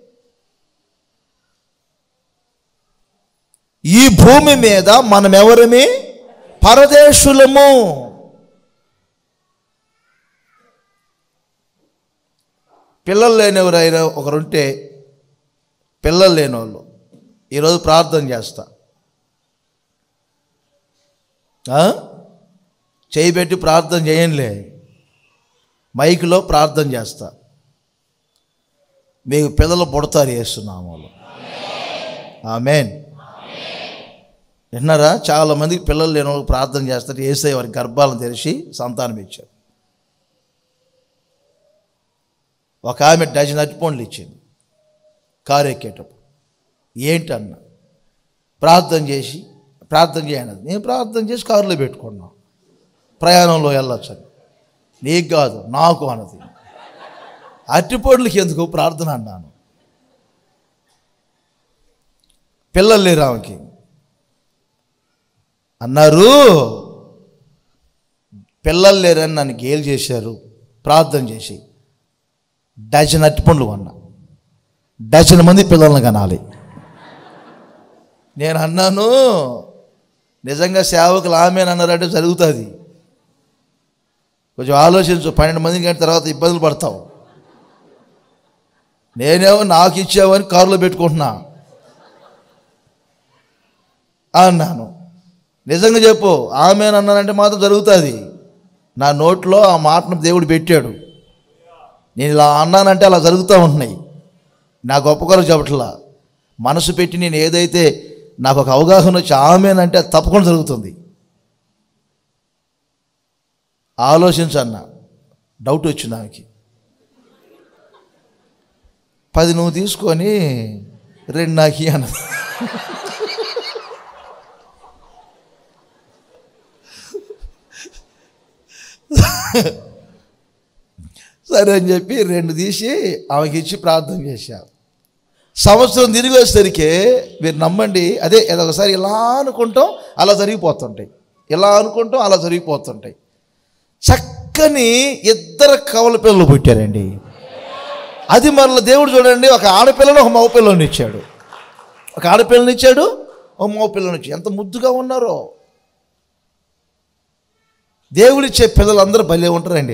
ఈ భూమి మీద మనం ఎవరమే పరదేశులము పిల్లలు లేనివరైనా ఒకరుంటే పిల్లలు లేని వాళ్ళు ఈరోజు ప్రార్థన చేస్తా ఆ? చేయి పెట్టి ప్రార్థన చేయండిలే మైక్లో ప్రార్థన చేస్తా మీకు పిల్లలు పుడతారు చేస్తున్నాము ఆమెన్ విన్నారా చాలా మందికి పిల్లలు లేని వాళ్ళకి ప్రార్థన చేస్తారు ఏసై వారి గర్భాలను తెరిచి సంతానం ఇచ్చారు ఒక ఆమె డజన్ అరటిపండ్లు ఇచ్చింది కారు ఎక్కేటప్పుడు ఏంటన్న ప్రార్థన చేసి ప్రార్థన చేయనది నేను ప్రార్థన చేసి కారులో పెట్టుకున్నాను ప్రయాణంలో వెళ్ళొచ్చని నీకు కాదు నాకు అన్నది అరటిపండ్లకి ఎందుకు ప్రార్థన అన్నాను పిల్లలు లేరు ఆమెకి అన్నారు పిల్లలు లేరని నన్ను గేలు చేశారు ప్రార్థన చేసి డజన్ అట్టిపండ్లు కొన్నా డజన్ మంది పిల్లల్ని కనాలి నేను అన్నాను నిజంగా సేవకులు ఆమె అన్నారంటే జరుగుతుంది కొంచెం ఆలోచించు పన్నెండు మందికి కంటే తర్వాత ఇబ్బందులు పడతావు నేనేమో నాకు ఇచ్చావని కారులో పెట్టుకుంటున్నా అన్నాను నిజంగా చెప్పు ఆమె అన్నానంటే మాత్రం జరుగుతుంది నా నోట్లో ఆ మాటను దేవుడు పెట్టాడు నేను ఇలా అన్నానంటే అలా జరుగుతూ ఉంటున్నాయి నా గొప్ప కొరకు చెప్పట్లా మనసు పెట్టి నేను ఏదైతే నాకు ఒక అవగాహన వచ్చి ఆమెనంటే అది తప్పకుండా జరుగుతుంది ఆలోచించన్న డౌట్ వచ్చింది ఆమెకి పది నువ్వు తీసుకొని రెండు నాకు అన్న సరే అని చెప్పి రెండు తీసి ఆమెకి ఇచ్చి ప్రార్థన చేశా సంవత్సరం తిరిగి వచ్చేసరికి మీరు నమ్మండి అదే ఏదో ఒకసారి ఇలా అనుకుంటాం అలా జరిగిపోతుంటాయి ఇలా అనుకుంటాం అలా జరిగిపోతుంటాయి చక్కని ఇద్దరు కవల పిల్లలు పుట్టారండి అది మరలా దేవుడు చూడండి ఒక ఆడపిల్లను ఒక మగ పిల్లని ఇచ్చాడు ఒక ఆడపిల్లని ఇచ్చాడు ఒక మగ పిల్లని ఇచ్చాడు ఎంత ముద్దుగా ఉన్నారో దేవుడిచ్చే పిల్లలందరూ భలే ఉంటారండి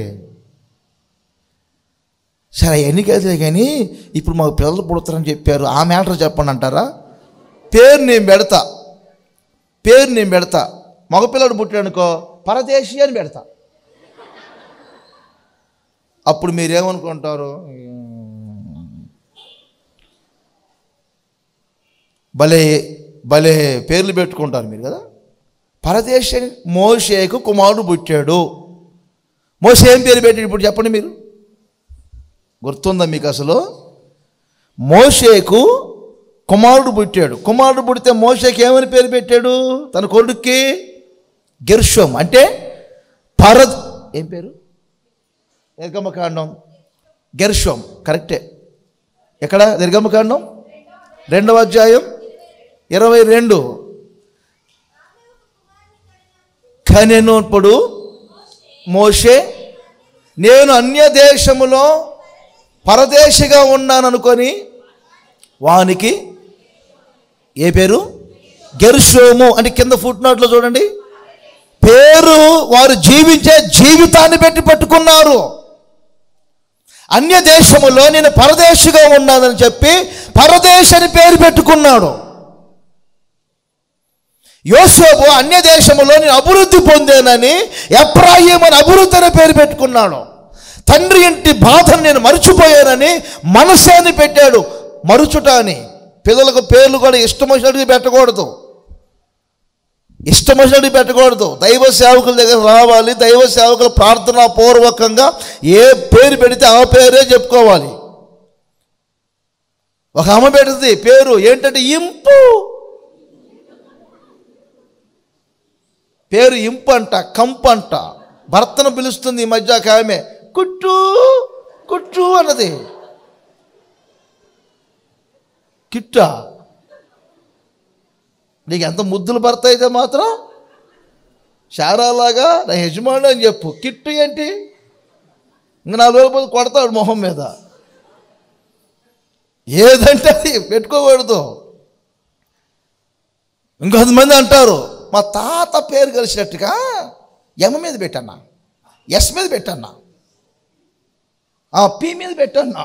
సరే అవన్నీ కాదులే కానీ ఇప్పుడు మాకు పిల్లలు పుడతారని చెప్పారు ఆ మ్యాటర్ చెప్పండి అంటారా పేరు నేను పెడతా పేరు నేను పెడతా మగపిల్లడు పుట్టాడనుకో పరదేశీ అని పెడతా అప్పుడు మీరేమనుకుంటారు భలే భలే పేర్లు పెట్టుకుంటారు మీరు కదా పరదేశ మోషేకు కుమారుడు పుట్టాడు మోసే ఏం పేరు పెట్టాడు ఇప్పుడు చెప్పండి మీరు గుర్తుందా మీకు అసలు మోషేకు కుమారుడు పుట్టాడు కుమారుడు పుడితే మోషేకి ఏమని పేరు పెట్టాడు తన కొడుక్కి గెర్షోం అంటే పరద్ ఏం పేరు నిర్గమకాండం గెర్షోం కరెక్టే ఎక్కడ నిర్గమకాండం రెండవ అధ్యాయం ఇరవై రెండు కనెనప్పుడు మోషే నేను అన్య దేశములో పరదేశిగా ఉన్నాననుకొని వానికి ఏ పేరు గెర్షోము అంటే కింద ఫుట్ నోట్లో చూడండి పేరు వారు జీవించే జీవితాన్ని పెట్టి పెట్టుకున్నారు అన్య దేశములో నేను పరదేశిగా ఉన్నానని చెప్పి పరదేశ్ అని పేరు పెట్టుకున్నాడు యోసేపు అన్య దేశములో నేను అభివృద్ధి పొందానని ఎప్రాయిం అని అభివృద్ధి అనే పేరు పెట్టుకున్నాడు తండ్రి ఇంటి బాధను నేను మర్చిపోయానని మనసాన్ని పెట్టాడు మరుచుట అని పిల్లలకు పేర్లు కూడా ఇష్టం వచ్చినట్టుగా పెట్టకూడదు ఇష్టం వచ్చినట్టు పెట్టకూడదు దైవ సేవకుల దగ్గర రావాలి దైవ సేవకులు ప్రార్థనా పూర్వకంగా ఏ పేరు పెడితే ఆ పేరే చెప్పుకోవాలి ఒక అమ్మ పెడుతుంది పేరు ఏంటంటే ఇంపు పేరు ఇంపు అంట కంపు అంట భర్తను పిలుస్తుంది ఈ మధ్య ఒక ఆమె కుట్టు కుట్టు అన్నది కిట్టా నీకు ఎంత ముద్దులు భర్త అయితే మాత్రం శారాలాగా నా యజమాని అని చెప్పు కిట్టు ఏంటి ఇంకా నాలుగు రోజుల పోతే కొడతాడు మొహం మీద ఏదంటే అది పెట్టుకోకూడదు ఇంకొంతమంది అంటారు మా తాత పేరు కలిసినట్టుగా ఎమ మీద పెట్టన్నా ఎస్ మీద పెట్టన్నా ఆ పి మీద పెట్టన్నా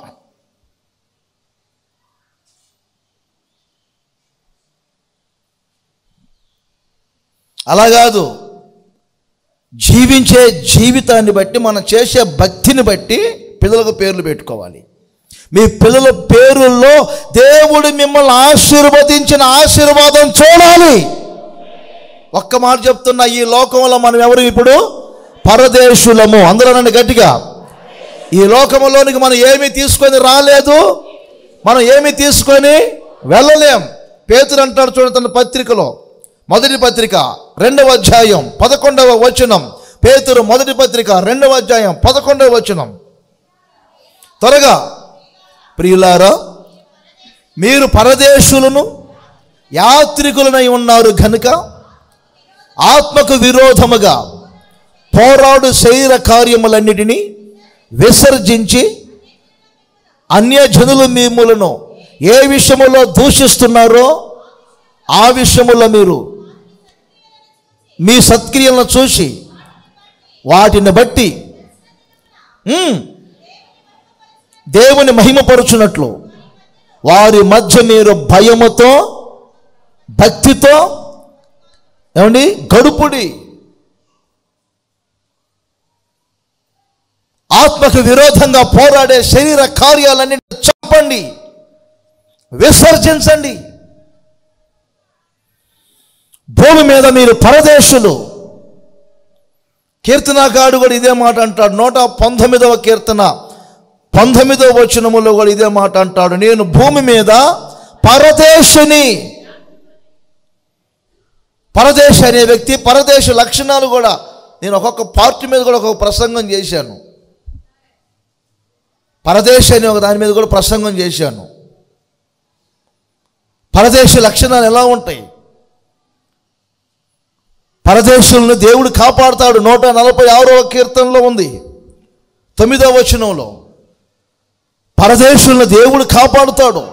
అలా కాదు జీవించే జీవితాన్ని బట్టి మనం చేసే భక్తిని బట్టి పిల్లలకు పేర్లు పెట్టుకోవాలి మీ పిల్లల పేరుల్లో దేవుడు మిమ్మల్ని ఆశీర్వదించిన ఆశీర్వాదం చూడాలి ఒక్క మాట చెప్తున్నా ఈ లోకంలో మనం ఎవరు ఇప్పుడు పరదేశులము అందరూ నన్ను గట్టిగా ఈ లోకంలోనికి మనం ఏమీ తీసుకొని రాలేదు మనం ఏమీ తీసుకొని వెళ్ళలేం పేతురు అంటాడు చూడండి తన పత్రికలో మొదటి పత్రిక రెండవ అధ్యాయం పదకొండవ వచనం పేతురు మొదటి పత్రిక రెండవ అధ్యాయం పదకొండవ వచనం త్వరగా ప్రియులారా మీరు పరదేశులను యాత్రికులనై ఉన్నారు గనుక ఆత్మకు విరోధముగా పోరాడు శరీర కార్యములన్నిటినీ విసర్జించి అన్యజనులు మిమ్ములను ఏ విషయములో దూషిస్తున్నారో ఆ విషయములో మీరు మీ సత్క్రియలను చూసి వాటిని బట్టి ఉమ్, దేవుని మహిమపరుచున్నట్లు వారి మధ్య మీరు భయముతో భక్తితో ఏమండి గడుపుడి ఆత్మకు విరోధంగా పోరాడే శరీర కార్యాలన్నీ చంపండి విసర్జించండి భూమి మీద మీరు పరదేశులు కీర్తనకాడు కూడా ఇదే మాట అంటాడు నూట పంతొమ్మిదవ కీర్తన పంతొమ్మిదవ వచనములో కూడా ఇదే మాట అంటాడు నేను భూమి మీద పరదేశుని పరదేశ అనే వ్యక్తి పరదేశ లక్షణాలు కూడా నేను ఒక్కొక్క పార్టీ మీద కూడా ఒక్కొక్క ప్రసంగం చేశాను పరదేశ అనే ఒక దాని మీద కూడా ప్రసంగం చేశాను పరదేశ లక్షణాలు ఎలా ఉంటాయి పరదేశులను దేవుడు కాపాడుతాడు నూట నలభై ఆరవ కీర్తనలో ఉంది తొమ్మిదవ వచనంలో పరదేశులను దేవుడు కాపాడుతాడు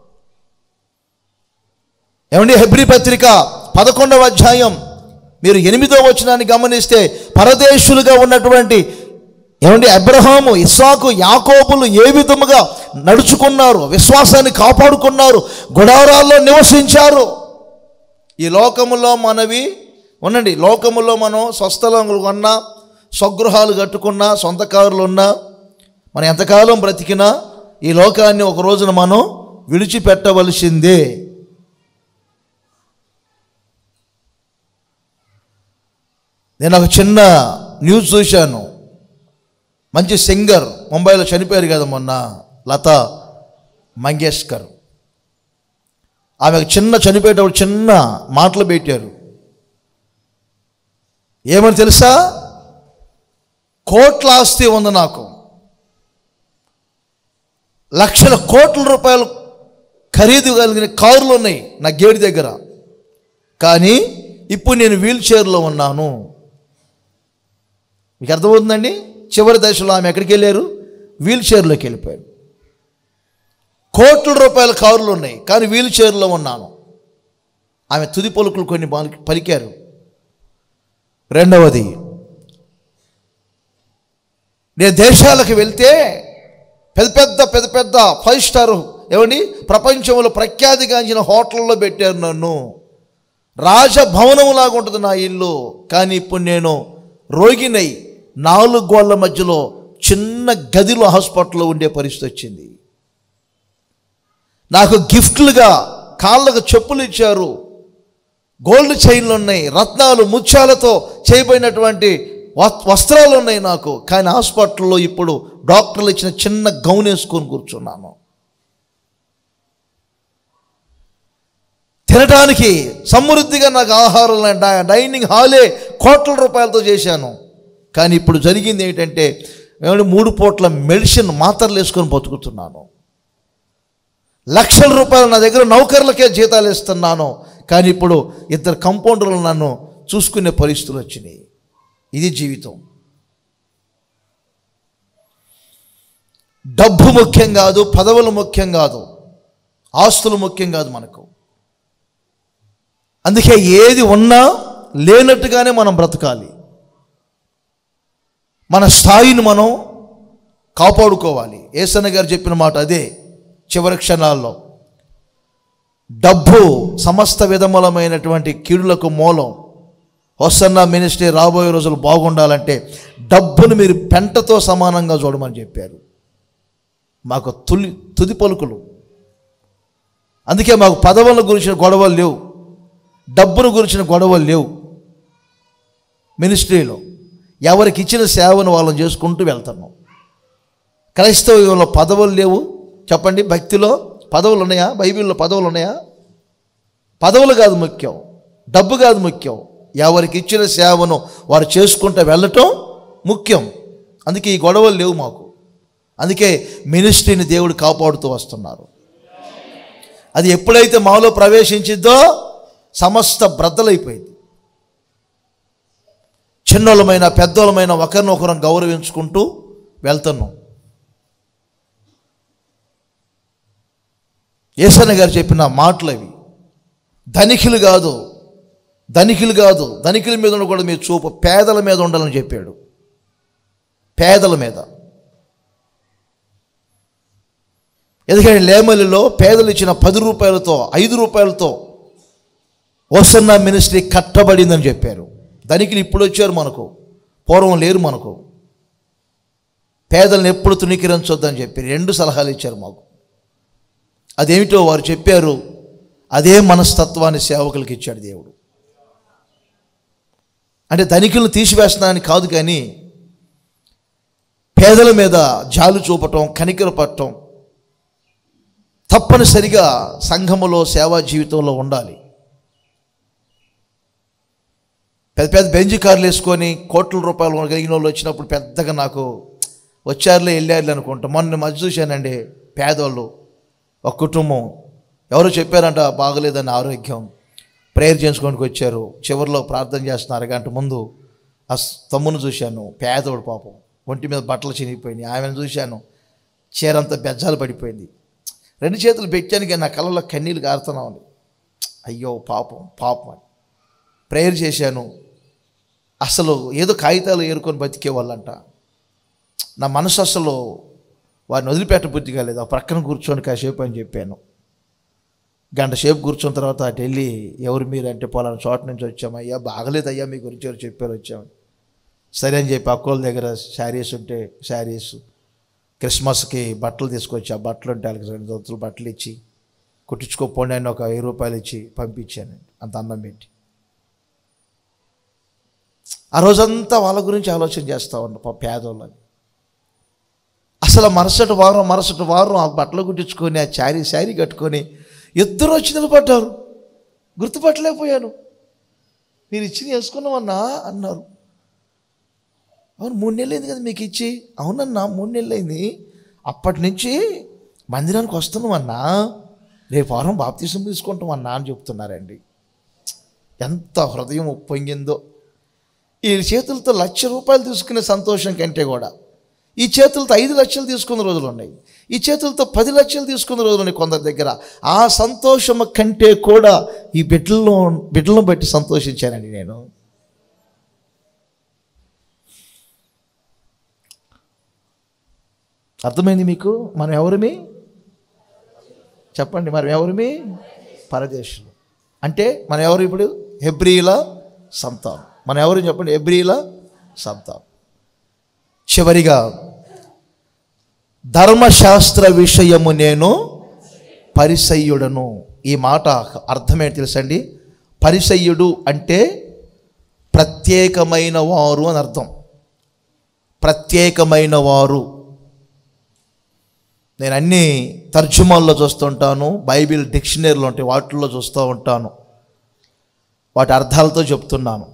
ఏమండి హెబ్రి పత్రిక పదకొండవ అధ్యాయం మీరు ఎనిమిదవ వచనాన్ని గమనిస్తే పరదేశులుగా ఉన్నటువంటి ఏమండి అబ్రహాము ఇస్సాకు యాకోబులు ఏ విధముగా నడుచుకున్నారు విశ్వాసాన్ని కాపాడుకున్నారు గుడారాల్లో నివసించారు ఈ లోకములో మనవి ఉండండి లోకములో మనం స్వస్థలములు కొన్నా స్వగృహాలు కట్టుకున్నా సొంత కారులు ఉన్నా మనం ఎంతకాలం బ్రతికినా ఈ లోకాన్ని ఒక రోజున మనం విడిచిపెట్టవలసిందే నేను ఒక చిన్న న్యూస్ చూశాను మంచి సింగర్ ముంబైలో చనిపోయారు కదా మొన్న లతా మంగేష్కర్ ఆమెకు చిన్న చనిపోయేటప్పుడు చిన్న మాటలు పెట్టారు ఏమని తెలుసా కోట్ల ఆస్తి ఉంది నాకు లక్షల కోట్ల రూపాయలు ఖరీదు కలిగిన కారులు ఉన్నాయి నా గేటు దగ్గర కానీ ఇప్పుడు నేను వీల్ చైర్లో ఉన్నాను మీకు అర్థమవుతుందండి చివరి దశలో ఆమె ఎక్కడికి వెళ్ళారు వీల్ చైర్లోకి వెళ్ళిపోయారు కోట్ల రూపాయల కారులు ఉన్నాయి కానీ వీల్ చైర్లో ఉన్నాను ఆమె తుది పలుకులు కొన్ని పలికి- పలికారు రెండవది నేను దేశాలకు వెళ్తే పెద్ద పెద్ద పెద్ద పెద్ద ఫైవ్ స్టార్ ఏమండి ప్రపంచంలో ప్రఖ్యాతిగాంచిన హోటల్లో పెట్టారు నన్ను రాజభవనంలాగా ఉంటుంది నా ఇల్లు కానీ ఇప్పుడు నేను రోగినై నాలుగు గోళ్ళ మధ్యలో చిన్న గదిలో హాస్పిటల్లో ఉండే పరిస్థితి వచ్చింది నాకు గిఫ్ట్లుగా కాళ్ళకు చెప్పులు ఇచ్చారు గోల్డ్ చైన్లు ఉన్నాయి రత్నాలు ముత్యాలతో చేయబడినటువంటి వస్- వస్త్రాలు ఉన్నాయి నాకు కానీ హాస్పిటల్లో ఇప్పుడు డాక్టర్లు ఇచ్చిన చిన్న గౌన్ వేసుకొని కూర్చున్నాను తినడానికి సమృద్ధిగా నాకు ఆహారం డై- డైనింగ్ హాలే కోట్ల రూపాయలతో చేశాను కానీ ఇప్పుడు జరిగింది ఏంటంటే ఏమంటే మూడు పూట్ల మెడిసిన్ మాత్రలు వేసుకొని బతుకుతున్నాను లక్షల రూపాయలు నా దగ్గర నౌకర్లకే జీతాలు ఇస్తున్నాను కానీ ఇప్పుడు ఇద్దరు కంపౌండర్లు నన్ను చూసుకునే పరిస్థితులు వచ్చినాయి ఇది జీవితం డబ్బు ముఖ్యం కాదు పదవులు ముఖ్యం కాదు ఆస్తులు ముఖ్యం కాదు మనకు అందుకే ఏది ఉన్నా లేనట్టుగానే మనం బ్రతకాలి మన స్థాయిని మనం కాపాడుకోవాలి ఏసన్న గారు చెప్పిన మాట అదే చివరి క్షణాల్లో డబ్బు సమస్త విధములమైనటువంటి కీడులకు మూలం వస్తున్న మినిస్ట్రీ రాబోయే రోజులు బాగుండాలంటే డబ్బును మీరు పెంటతో సమానంగా చూడమని చెప్పారు మాకు తులి తుది పలుకులు అందుకే మాకు పదవుల గురించిన గొడవలు లేవు డబ్బును గురించిన గొడవలు లేవు మినిస్ట్రీలో ఎవరికి ఇచ్చిన సేవను వాళ్ళని చేసుకుంటూ వెళ్తున్నాం క్రైస్తవంలో పదవులు లేవు చెప్పండి భక్తిలో పదవులు ఉన్నాయా బైబిల్లో పదవులు ఉన్నాయా పదవులు కాదు ముఖ్యం డబ్బు కాదు ముఖ్యం ఎవరికి ఇచ్చిన సేవను వారు చేసుకుంటూ వెళ్ళటం ముఖ్యం అందుకే ఈ గొడవలు లేవు మాకు అందుకే మినిస్ట్రీని దేవుడు కాపాడుతూ వస్తున్నారు అది ఎప్పుడైతే మాలో ప్రవేశించిందో సమస్త బ్రద్దలైపోయింది చిన్నోళ్ళమైన పెద్దోళ్ళమైన ఒకరినొకరం గౌరవించుకుంటూ వెళ్తున్నాం ఏసన్న గారు చెప్పిన మాటలు అవి ధనికులు కాదు ధనికులు కాదు ధనికుల మీద ఉండకూడదు మీ చూపు పేదల మీద ఉండాలని చెప్పాడు పేదల మీద ఎందుకంటే లేమలిలో పేదలు ఇచ్చిన పది రూపాయలతో ఐదు రూపాయలతో ఓసన్న మినిస్ట్రీ కట్టబడిందని చెప్పారు ధనికులు ఇప్పుడు వచ్చారు మనకు పూర్వం లేరు మనకు పేదలను ఎప్పుడు తుణీకరించొద్దని చెప్పి రెండు సలహాలు ఇచ్చారు మాకు అదేమిటో వారు చెప్పారు అదే మనస్తత్వాన్ని సేవకులకు ఇచ్చాడు దేవుడు అంటే ధనికులను తీసివేస్తున్నానని కాదు కానీ పేదల మీద జాలు చూపటం కనికర పట్టడం తప్పనిసరిగా సంఘములో సేవా జీవితంలో ఉండాలి పెద్ద పెద్ద బెంజి కార్లు వేసుకొని కోట్ల రూపాయలు కలిగిన వాళ్ళు వచ్చినప్పుడు పెద్దగా నాకు వచ్చారులే వెళ్ళారులే అనుకుంటా మొన్న మధ్య చూశానండి పేదోళ్ళు ఒక కుటుంబం ఎవరో చెప్పారంట బాగలేదని ఆరోగ్యం ప్రేయర్ చేసుకోనికి వచ్చారు చివరిలో ప్రార్థన చేస్తున్నారు అరగంట ముందు ఆ స్- తమ్ముని చూశాను పేదోడు పాపం ఒంటి మీద బట్టలు చినిగిపోయినాయి ఆమెను చూశాను చీరంతా బెజ్జాలు పడిపోయింది రెండు చేతులు పెట్టానికి నా కళ్ళలో కన్నీళ్ళు కారుతున్నావు అని అయ్యో పాపం పాపం అని ప్రేయర్ చేశాను అసలు ఏదో కాగితాలు ఏరుకొని బతికే వాళ్ళంట నా మనసు అసలు వారిని వదిలిపెట్ట బుద్ధి కాలేదు ఆ ప్రక్కన కూర్చొని కాసేపు అని చెప్పాను గంట సేపు కూర్చున్న తర్వాత అటు వెళ్ళి ఎవరు మీరు అంటే పలానా చోట నుంచి వచ్చాము అయ్యా బాగలేదు అయ్యా మీ గురించి ఎవరు చెప్పారు వచ్చాము సరే అని చెప్పి అక్కోళ్ళ దగ్గర శారీస్ ఉంటే శారీస్ క్రిస్మస్కి బట్టలు తీసుకొచ్చి ఆ బట్టలు ఉంటే వాళ్ళకి రెండు దొత్తులు బట్టలు ఇచ్చి కుట్టించుకోపోండి అని ఒక వెయ్యి రూపాయలు ఇచ్చి పంపించాను అంత అన్నం పెట్టి ఆ రోజంతా వాళ్ళ గురించి ఆలోచన చేస్తూ ఉన్నా పాప పేదోళ్ళని అసలు మరుసటి వారం మరుసటి వారం ఆ బట్టలు కుట్టించుకొని ఆ శారీ శారీ కట్టుకొని ఇద్దరు వచ్చి నిలబడ్డారు గుర్తుపట్టలేకపోయాను మీరు ఇచ్చి వేసుకున్నామన్నా అన్నారు అవును మూడు నెలలు అయింది కదా మీకు ఇచ్చి అవునన్నా మూడు నెలలు అయింది అప్పటి నుంచి మందిరానికి వస్తున్నామన్నా రేపు వారం బాప్తీసం తీసుకుంటామన్నా అని చెప్తున్నారండి ఎంత హృదయం ఉప్పొంగిందో ఈ చేతులతో లక్ష రూపాయలు తీసుకునే సంతోషం కంటే కూడా ఈ చేతులతో ఐదు లక్షలు తీసుకున్న రోజులు ఉన్నాయి ఈ చేతులతో పది లక్షలు తీసుకున్న రోజులు ఉన్నాయి కొందరి దగ్గర ఆ సంతోషం కంటే కూడా ఈ బిడ్డలను బిడ్డలను బట్టి సంతోషించానండి నేను అర్థమైంది మీకు మనం ఎవరిమి చెప్పండి మనం ఎవరిమి పరదేశులు అంటే మనం ఎవరు ఇప్పుడు హెబ్రియుల సంతానం మనం ఎవరు చెప్పండి హెబ్రియుల సంతానం చివరిగా ధర్మశాస్త్ర విషయము నేను పరిసయ్యుడను ఈ మాట అర్థమేంటి తెలుసండి పరిసయ్యుడు అంటే ప్రత్యేకమైన వారు అని అర్థం ప్రత్యేకమైన వారు నేను అన్ని తర్జుమాల్లో చూస్తుంటాను బైబిల్ డిక్షనరీలో ఉంటాయి వాటిల్లో చూస్తూ ఉంటాను వాటి అర్థాలతో చెప్తున్నాను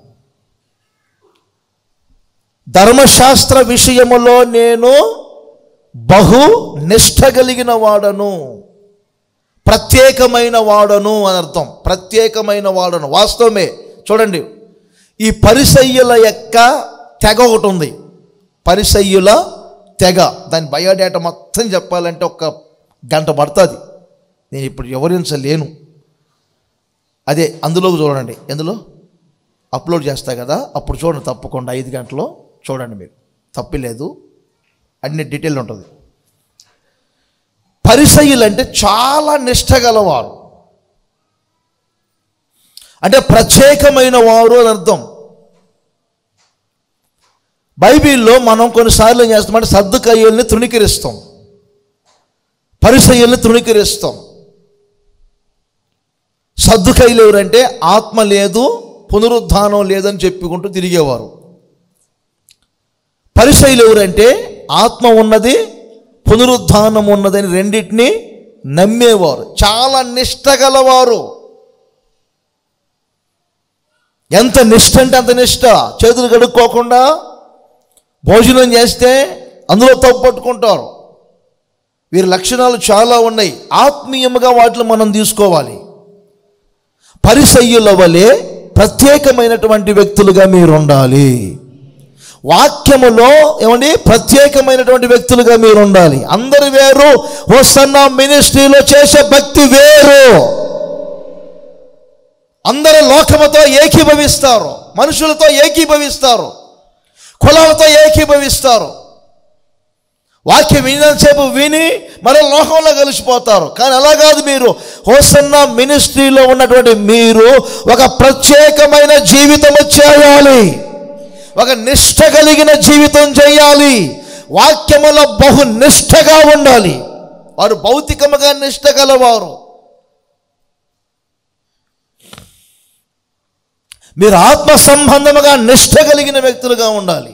ధర్మశాస్త్ర విషయములో నేను బహు నిష్ఠ కలిగిన వాడను ప్రత్యేకమైన వాడను అని అర్థం ప్రత్యేకమైన వాడను వాస్తవమే చూడండి ఈ పరిసయ్యుల యొక్క తెగ ఒకటి ఉంది పరిసయ్యుల తెగ దాని బయోడేటా మొత్తం చెప్పాలంటే ఒక గంట పడుతుంది నేను ఇప్పుడు వివరించలేను అదే అందులోకి చూడండి ఎందులో అప్లోడ్ చేస్తా కదా అప్పుడు చూడండి తప్పకుండా ఐదు గంటలో చూడండి మీరు తప్పిలేదు అన్ని డీటెయిల్ ఉంటుంది పరిసయ్యులు అంటే చాలా నిష్ట గలవారు అంటే ప్రత్యేకమైన వారు అని అర్థం బైబిల్లో మనం కొన్నిసార్లు ఏం చేస్తామంటే సర్దుకయ్యల్ని తృణీకరిస్తాం పరిసయ్యల్ని తృణీకరిస్తాం సర్దుకయ్యలు ఎవరంటే ఆత్మ లేదు పునరుద్ధానం లేదని చెప్పుకుంటూ తిరిగేవారు పరిసైలు ఎవరంటే ఆత్మ ఉన్నది పునరుద్ధానం ఉన్నదని రెండింటిని నమ్మేవారు చాలా నిష్ట గలవారు ఎంత నిష్ట అంటే అంత నిష్ట చేతులు కడుక్కోకుండా భోజనం చేస్తే అందులో తప్పు పట్టుకుంటారు వీరి లక్షణాలు చాలా ఉన్నాయి ఆత్మీయముగా వాటిని మనం తీసుకోవాలి పరిసయ్యుల వలె ప్రత్యేకమైనటువంటి వ్యక్తులుగా మీరు ఉండాలి వాక్యములో ఏమండి ప్రత్యేకమైనటువంటి వ్యక్తులుగా మీరు ఉండాలి అందరు వేరు వస్తున్న మినిస్ట్రీలో చేసే భక్తి వేరు అందరూ లోకముతో ఏకీభవిస్తారు మనుషులతో ఏకీభవిస్తారు కులాలతో ఏకీభవిస్తారు వాక్యం వినంతసేపు విని మరో లోకంలో కలిసిపోతారు కానీ అలా కాదు మీరు హోసన్న మినిస్ట్రీలో ఉన్నటువంటి మీరు ఒక ప్రత్యేకమైన జీవితం చేయాలి ఒక నిష్ట కలిగిన జీవితం చేయాలి వాక్యములో బహు నిష్టగా ఉండాలి వారు భౌతికముగా నిష్ట గలవారు మీరు ఆత్మ సంబంధముగా నిష్ట కలిగిన వ్యక్తులుగా ఉండాలి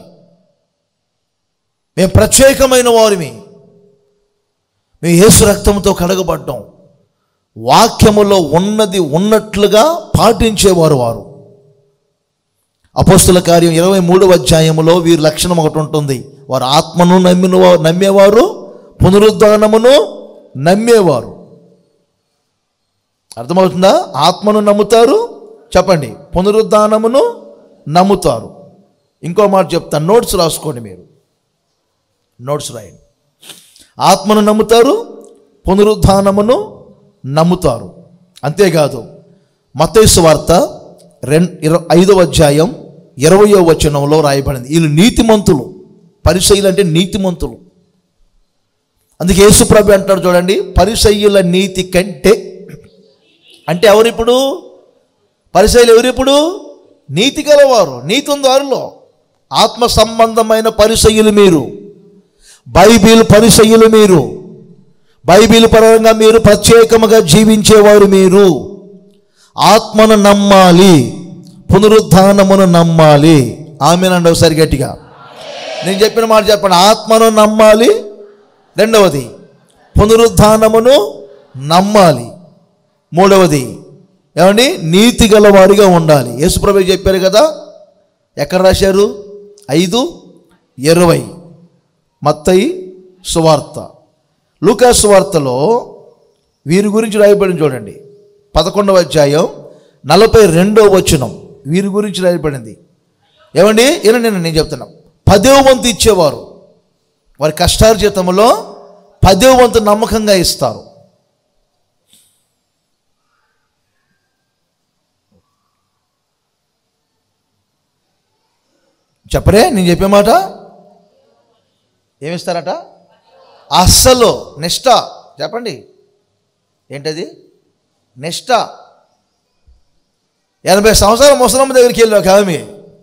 మేము ప్రత్యేకమైన వారిమి మేము యేసు రక్తంతో కడగబడ్డాం వాక్యములో ఉన్నది ఉన్నట్లుగా పాటించేవారు వారు అపోస్తుల కార్యం ఇరవై మూడవ అధ్యాయములో వీరి లక్షణం ఒకటి ఉంటుంది వారు ఆత్మను నమ్మిన వా- నమ్మేవారు పునరుద్ధానమును నమ్మేవారు అర్థమవుతుందా ఆత్మను నమ్ముతారు చెప్పండి పునరుద్ధానమును నమ్ముతారు ఇంకో మాట చెప్తాను నోట్స్ రాసుకోండి మీరు నోట్స్ రాయండి ఆత్మను నమ్ముతారు పునరుద్ధానమును నమ్ముతారు అంతేకాదు మత్తైసు వార్త రెండు ఇర ఐదవ అధ్యాయం ఇరవయో వచనంలో రాయబడింది వీళ్ళు నీతిమంతులు పరిసయ్యులు అంటే నీతిమంతులు అందుకే యేసుప్రభు అంటాడు చూడండి పరిసయ్యుల నీతి కంటే అంటే ఎవరిప్పుడు పరిసయ్యులు ఎవరిప్పుడు నీతి గలవారు నీతి ఉంది వారిలో ఆత్మ సంబంధమైన పరిసయ్యులు మీరు బైబిల్ పరిసయ్యులు మీరు బైబిల్ పరంగా మీరు ప్రత్యేకముగా జీవించేవారు మీరు ఆత్మను నమ్మాలి పునరుద్ధానమును నమ్మాలి ఆమెనండి ఒకసారి గట్టిగా నేను చెప్పిన మాట చెప్పండి ఆత్మను నమ్మాలి రెండవది పునరుద్ధానమును నమ్మాలి మూడవది ఏమండి నీతి గలవారిగా ఉండాలి యేసుప్రభు చెప్పారు కదా ఎక్కడ రాశారు ఐదు ఇరవై మత్తయి సువార్త లూకా సువార్తలో వీరి గురించి రాయబడింది చూడండి పదకొండవ అధ్యాయం నలభై రెండవ వచనం వీరి గురించి రాయబడింది ఏమండి ఏనండి నేను చెప్తున్నా పదేవ వంతు ఇచ్చేవారు వారి కష్టార్జితంలో పదేవ వంతు నమ్మకంగా ఇస్తారు చెప్పరే నేను చెప్పే మాట ఏమిస్తారట అస్సలు నిష్ట చెప్పండి ఏంటది నిష్ట ఎనభై సంవత్సరాల ముసలమ్మ దగ్గరికి వెళ్ళి ఒక ఆమె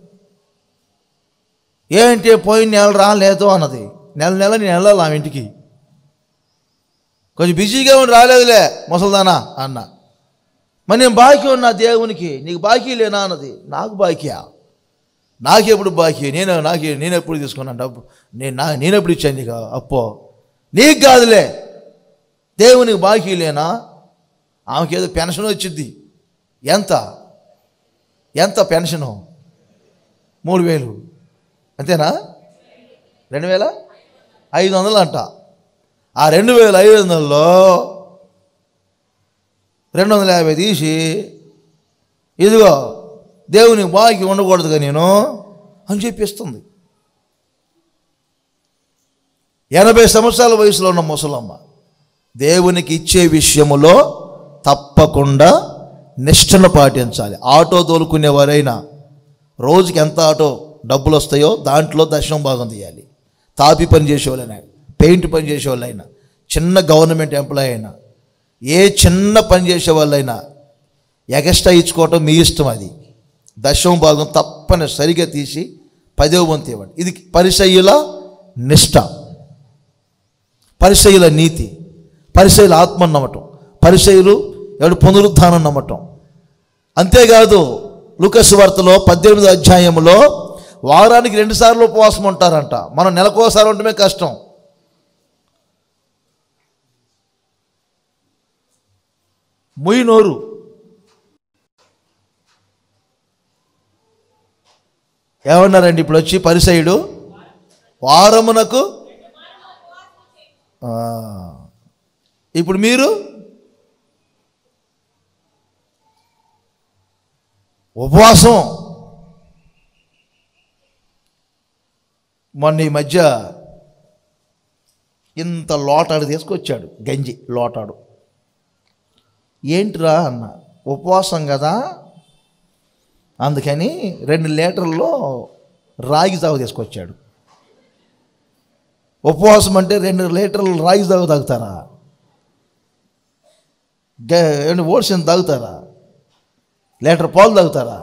ఏంటి పోయిన నెల రాలేదు అన్నది నెల నెల నేను వెళ్ళాలి ఆమె ఇంటికి కొంచెం బిజీగా ఉండి రాలేదులే ముసల్దానా అన్న మరి నేను బాకీ ఉన్నా దేవునికి నీకు బాకీ లేనా అన్నది నాకు బాకీయా నాకెప్పుడు బాకీ నేను నాకు నేను ఎప్పుడు తీసుకున్నాను డబ్బు నేను నా నేను ఎప్పుడు ఇచ్చాను నీకు అప్పో నీకు కాదులే దేవునికి బాకీ లేనా ఆమెకి ఏదో పెన్షన్ వచ్చింది ఎంత ఎంత పెన్షను మూడు వేలు అంతేనా రెండు వేల ఐదు వందలు అంట ఆ రెండు వేల ఐదు వందల్లో రెండు వందల యాభై తీసి ఇదిగో దేవునికి బాకి ఉండకూడదుగా నేను అని చెప్పిస్తుంది ఎనభై సంవత్సరాల వయసులో ఉన్న ముసలమ్మ దేవునికి ఇచ్చే విషయములో తప్పకుండా నిష్టను పాటించాలి ఆటో తోలుకునేవారైనా రోజుకి ఎంత ఆటో డబ్బులు వస్తాయో దాంట్లో దశం భాగం తీయాలి తాపి పని చేసేవాళ్ళైనా పెయింట్ పని చేసేవాళ్ళైనా చిన్న గవర్నమెంట్ ఎంప్లాయ్ అయినా ఏ చిన్న పని చేసే వాళ్ళైనా ఎగస్ట్రా ఇచ్చుకోవటం మీ ఇష్టం అది దశమ భాగం తప్పనిసరిగా తీసి పదవ వంతు ఇవ్వండి ఇది పరిసయ్యుల నిష్ట పరిసయుల నీతి పరిసయుల ఆత్మ నమ్మటం పరిసయులు ఎవడు పునరుద్ధానం నమ్మటం అంతేకాదు లూకస్ వార్తలో పద్దెనిమిది అధ్యాయంలో వారానికి రెండు సార్లు ఉపవాసం ఉంటారంట మనం నెలకోసారి ఉండటమే కష్టం ముయి నోరు ఏమన్నారండి ఇప్పుడు వచ్చి పరిసయుడు వారమునకు ఆ, ఇప్పుడు మీరు ఉపవాసం మొన్న ఈ మధ్య ఇంత లోటాడు తీసుకొచ్చాడు గంజి లోటాడు ఏంటిరా అన్న ఉపవాసం కదా అందుకని రెండు లీటర్లో రాగి జావ తీసుకొచ్చాడు ఉపవాసం అంటే రెండు లీటర్లు రాయి తాగు తాగుతారా ఏమంటే ఓడిసిన తాగుతారా లీటర్ పాలు తాగుతారా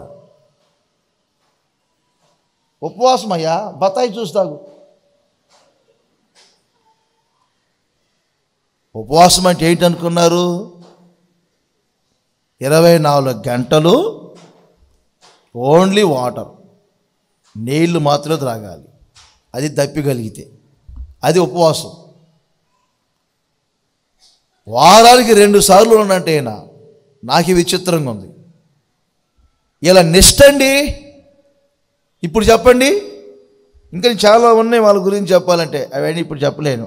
ఉపవాసం అయ్యా బత్తాయి చూసి తాగు ఉపవాసం అంటే ఏంటి అనుకున్నారు ఇరవై నాలుగు గంటలు ఓన్లీ వాటర్ నీళ్లు మాత్రమే త్రాగాలి అది దప్పిగలిగితే అది ఉపవాసం వారానికి రెండు సార్లు ఉన్నట్టే నా నాకు ఇది విచిత్రంగా ఉంది ఇలా నిష్ట అండి ఇప్పుడు చెప్పండి ఇంకా చాలా ఉన్నాయి వాళ్ళ గురించి చెప్పాలంటే అవన్నీ ఇప్పుడు చెప్పలేను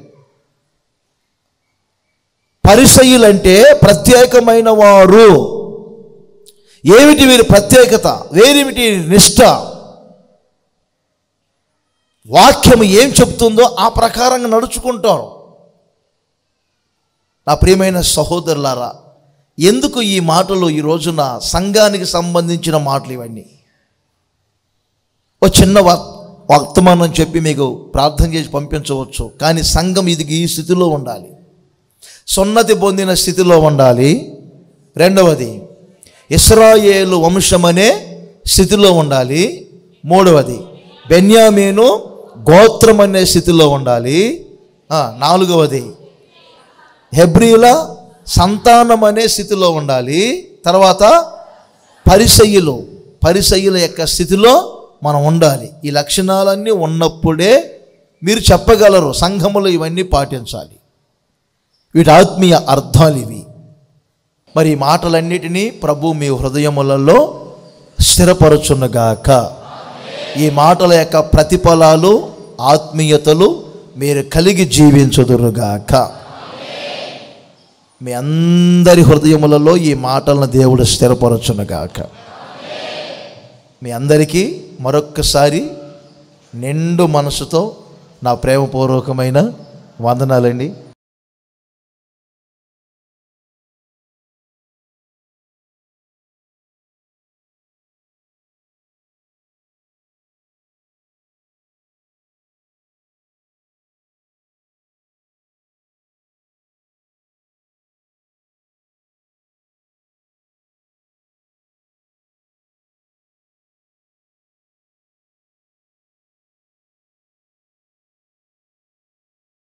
పరిసయులంటే ప్రత్యేకమైన వారు ఏమిటి వీరి ప్రత్యేకత వేరేమిటి నిష్ట వాక్యం ఏం చెప్తుందో ఆ ప్రకారంగా నడుచుకుంటారు నా ప్రియమైన సహోదరులారా ఎందుకు ఈ మాటలు ఈ రోజున సంఘానికి సంబంధించిన మాటలు ఇవన్నీ ఓ చిన్న వ- వర్తమానం చెప్పి మీకు ప్రార్థన చేసి పంపించవచ్చు కానీ సంఘం ఇది ఈ స్థితిలో ఉండాలి సున్నతి పొందిన స్థితిలో ఉండాలి రెండవది ఇస్రాయేలు వంశం అనే స్థితిలో ఉండాలి మూడవది బెన్యామీను గోత్రం అనే స్థితిలో ఉండాలి ఆ, నాలుగవది హెబ్రియుల సంతానం అనే స్థితిలో ఉండాలి తర్వాత పరిసయ్యులు పరిసయ్యుల యొక్క స్థితిలో మనం ఉండాలి ఈ లక్షణాలన్నీ ఉన్నప్పుడే మీరు చెప్పగలరు సంఘములో ఇవన్నీ పాటించాలి వీటి ఆత్మీయ అర్థాలు ఇవి మరి ఈ మాటలన్నిటినీ ప్రభు మీ హృదయములలో స్థిరపరచునుగాక ఈ మాటల యొక్క ప్రతిఫలాలు ఆత్మీయతలు మీరు కలిగి జీవించుదురుగాక మీ అందరి హృదయములలో ఈ మాటలను దేవుడు స్థిరపరచునుగాక మీ అందరికీ మరొక్కసారి నిండు మనసుతో నా ప్రేమపూర్వకమైన వందనాలండి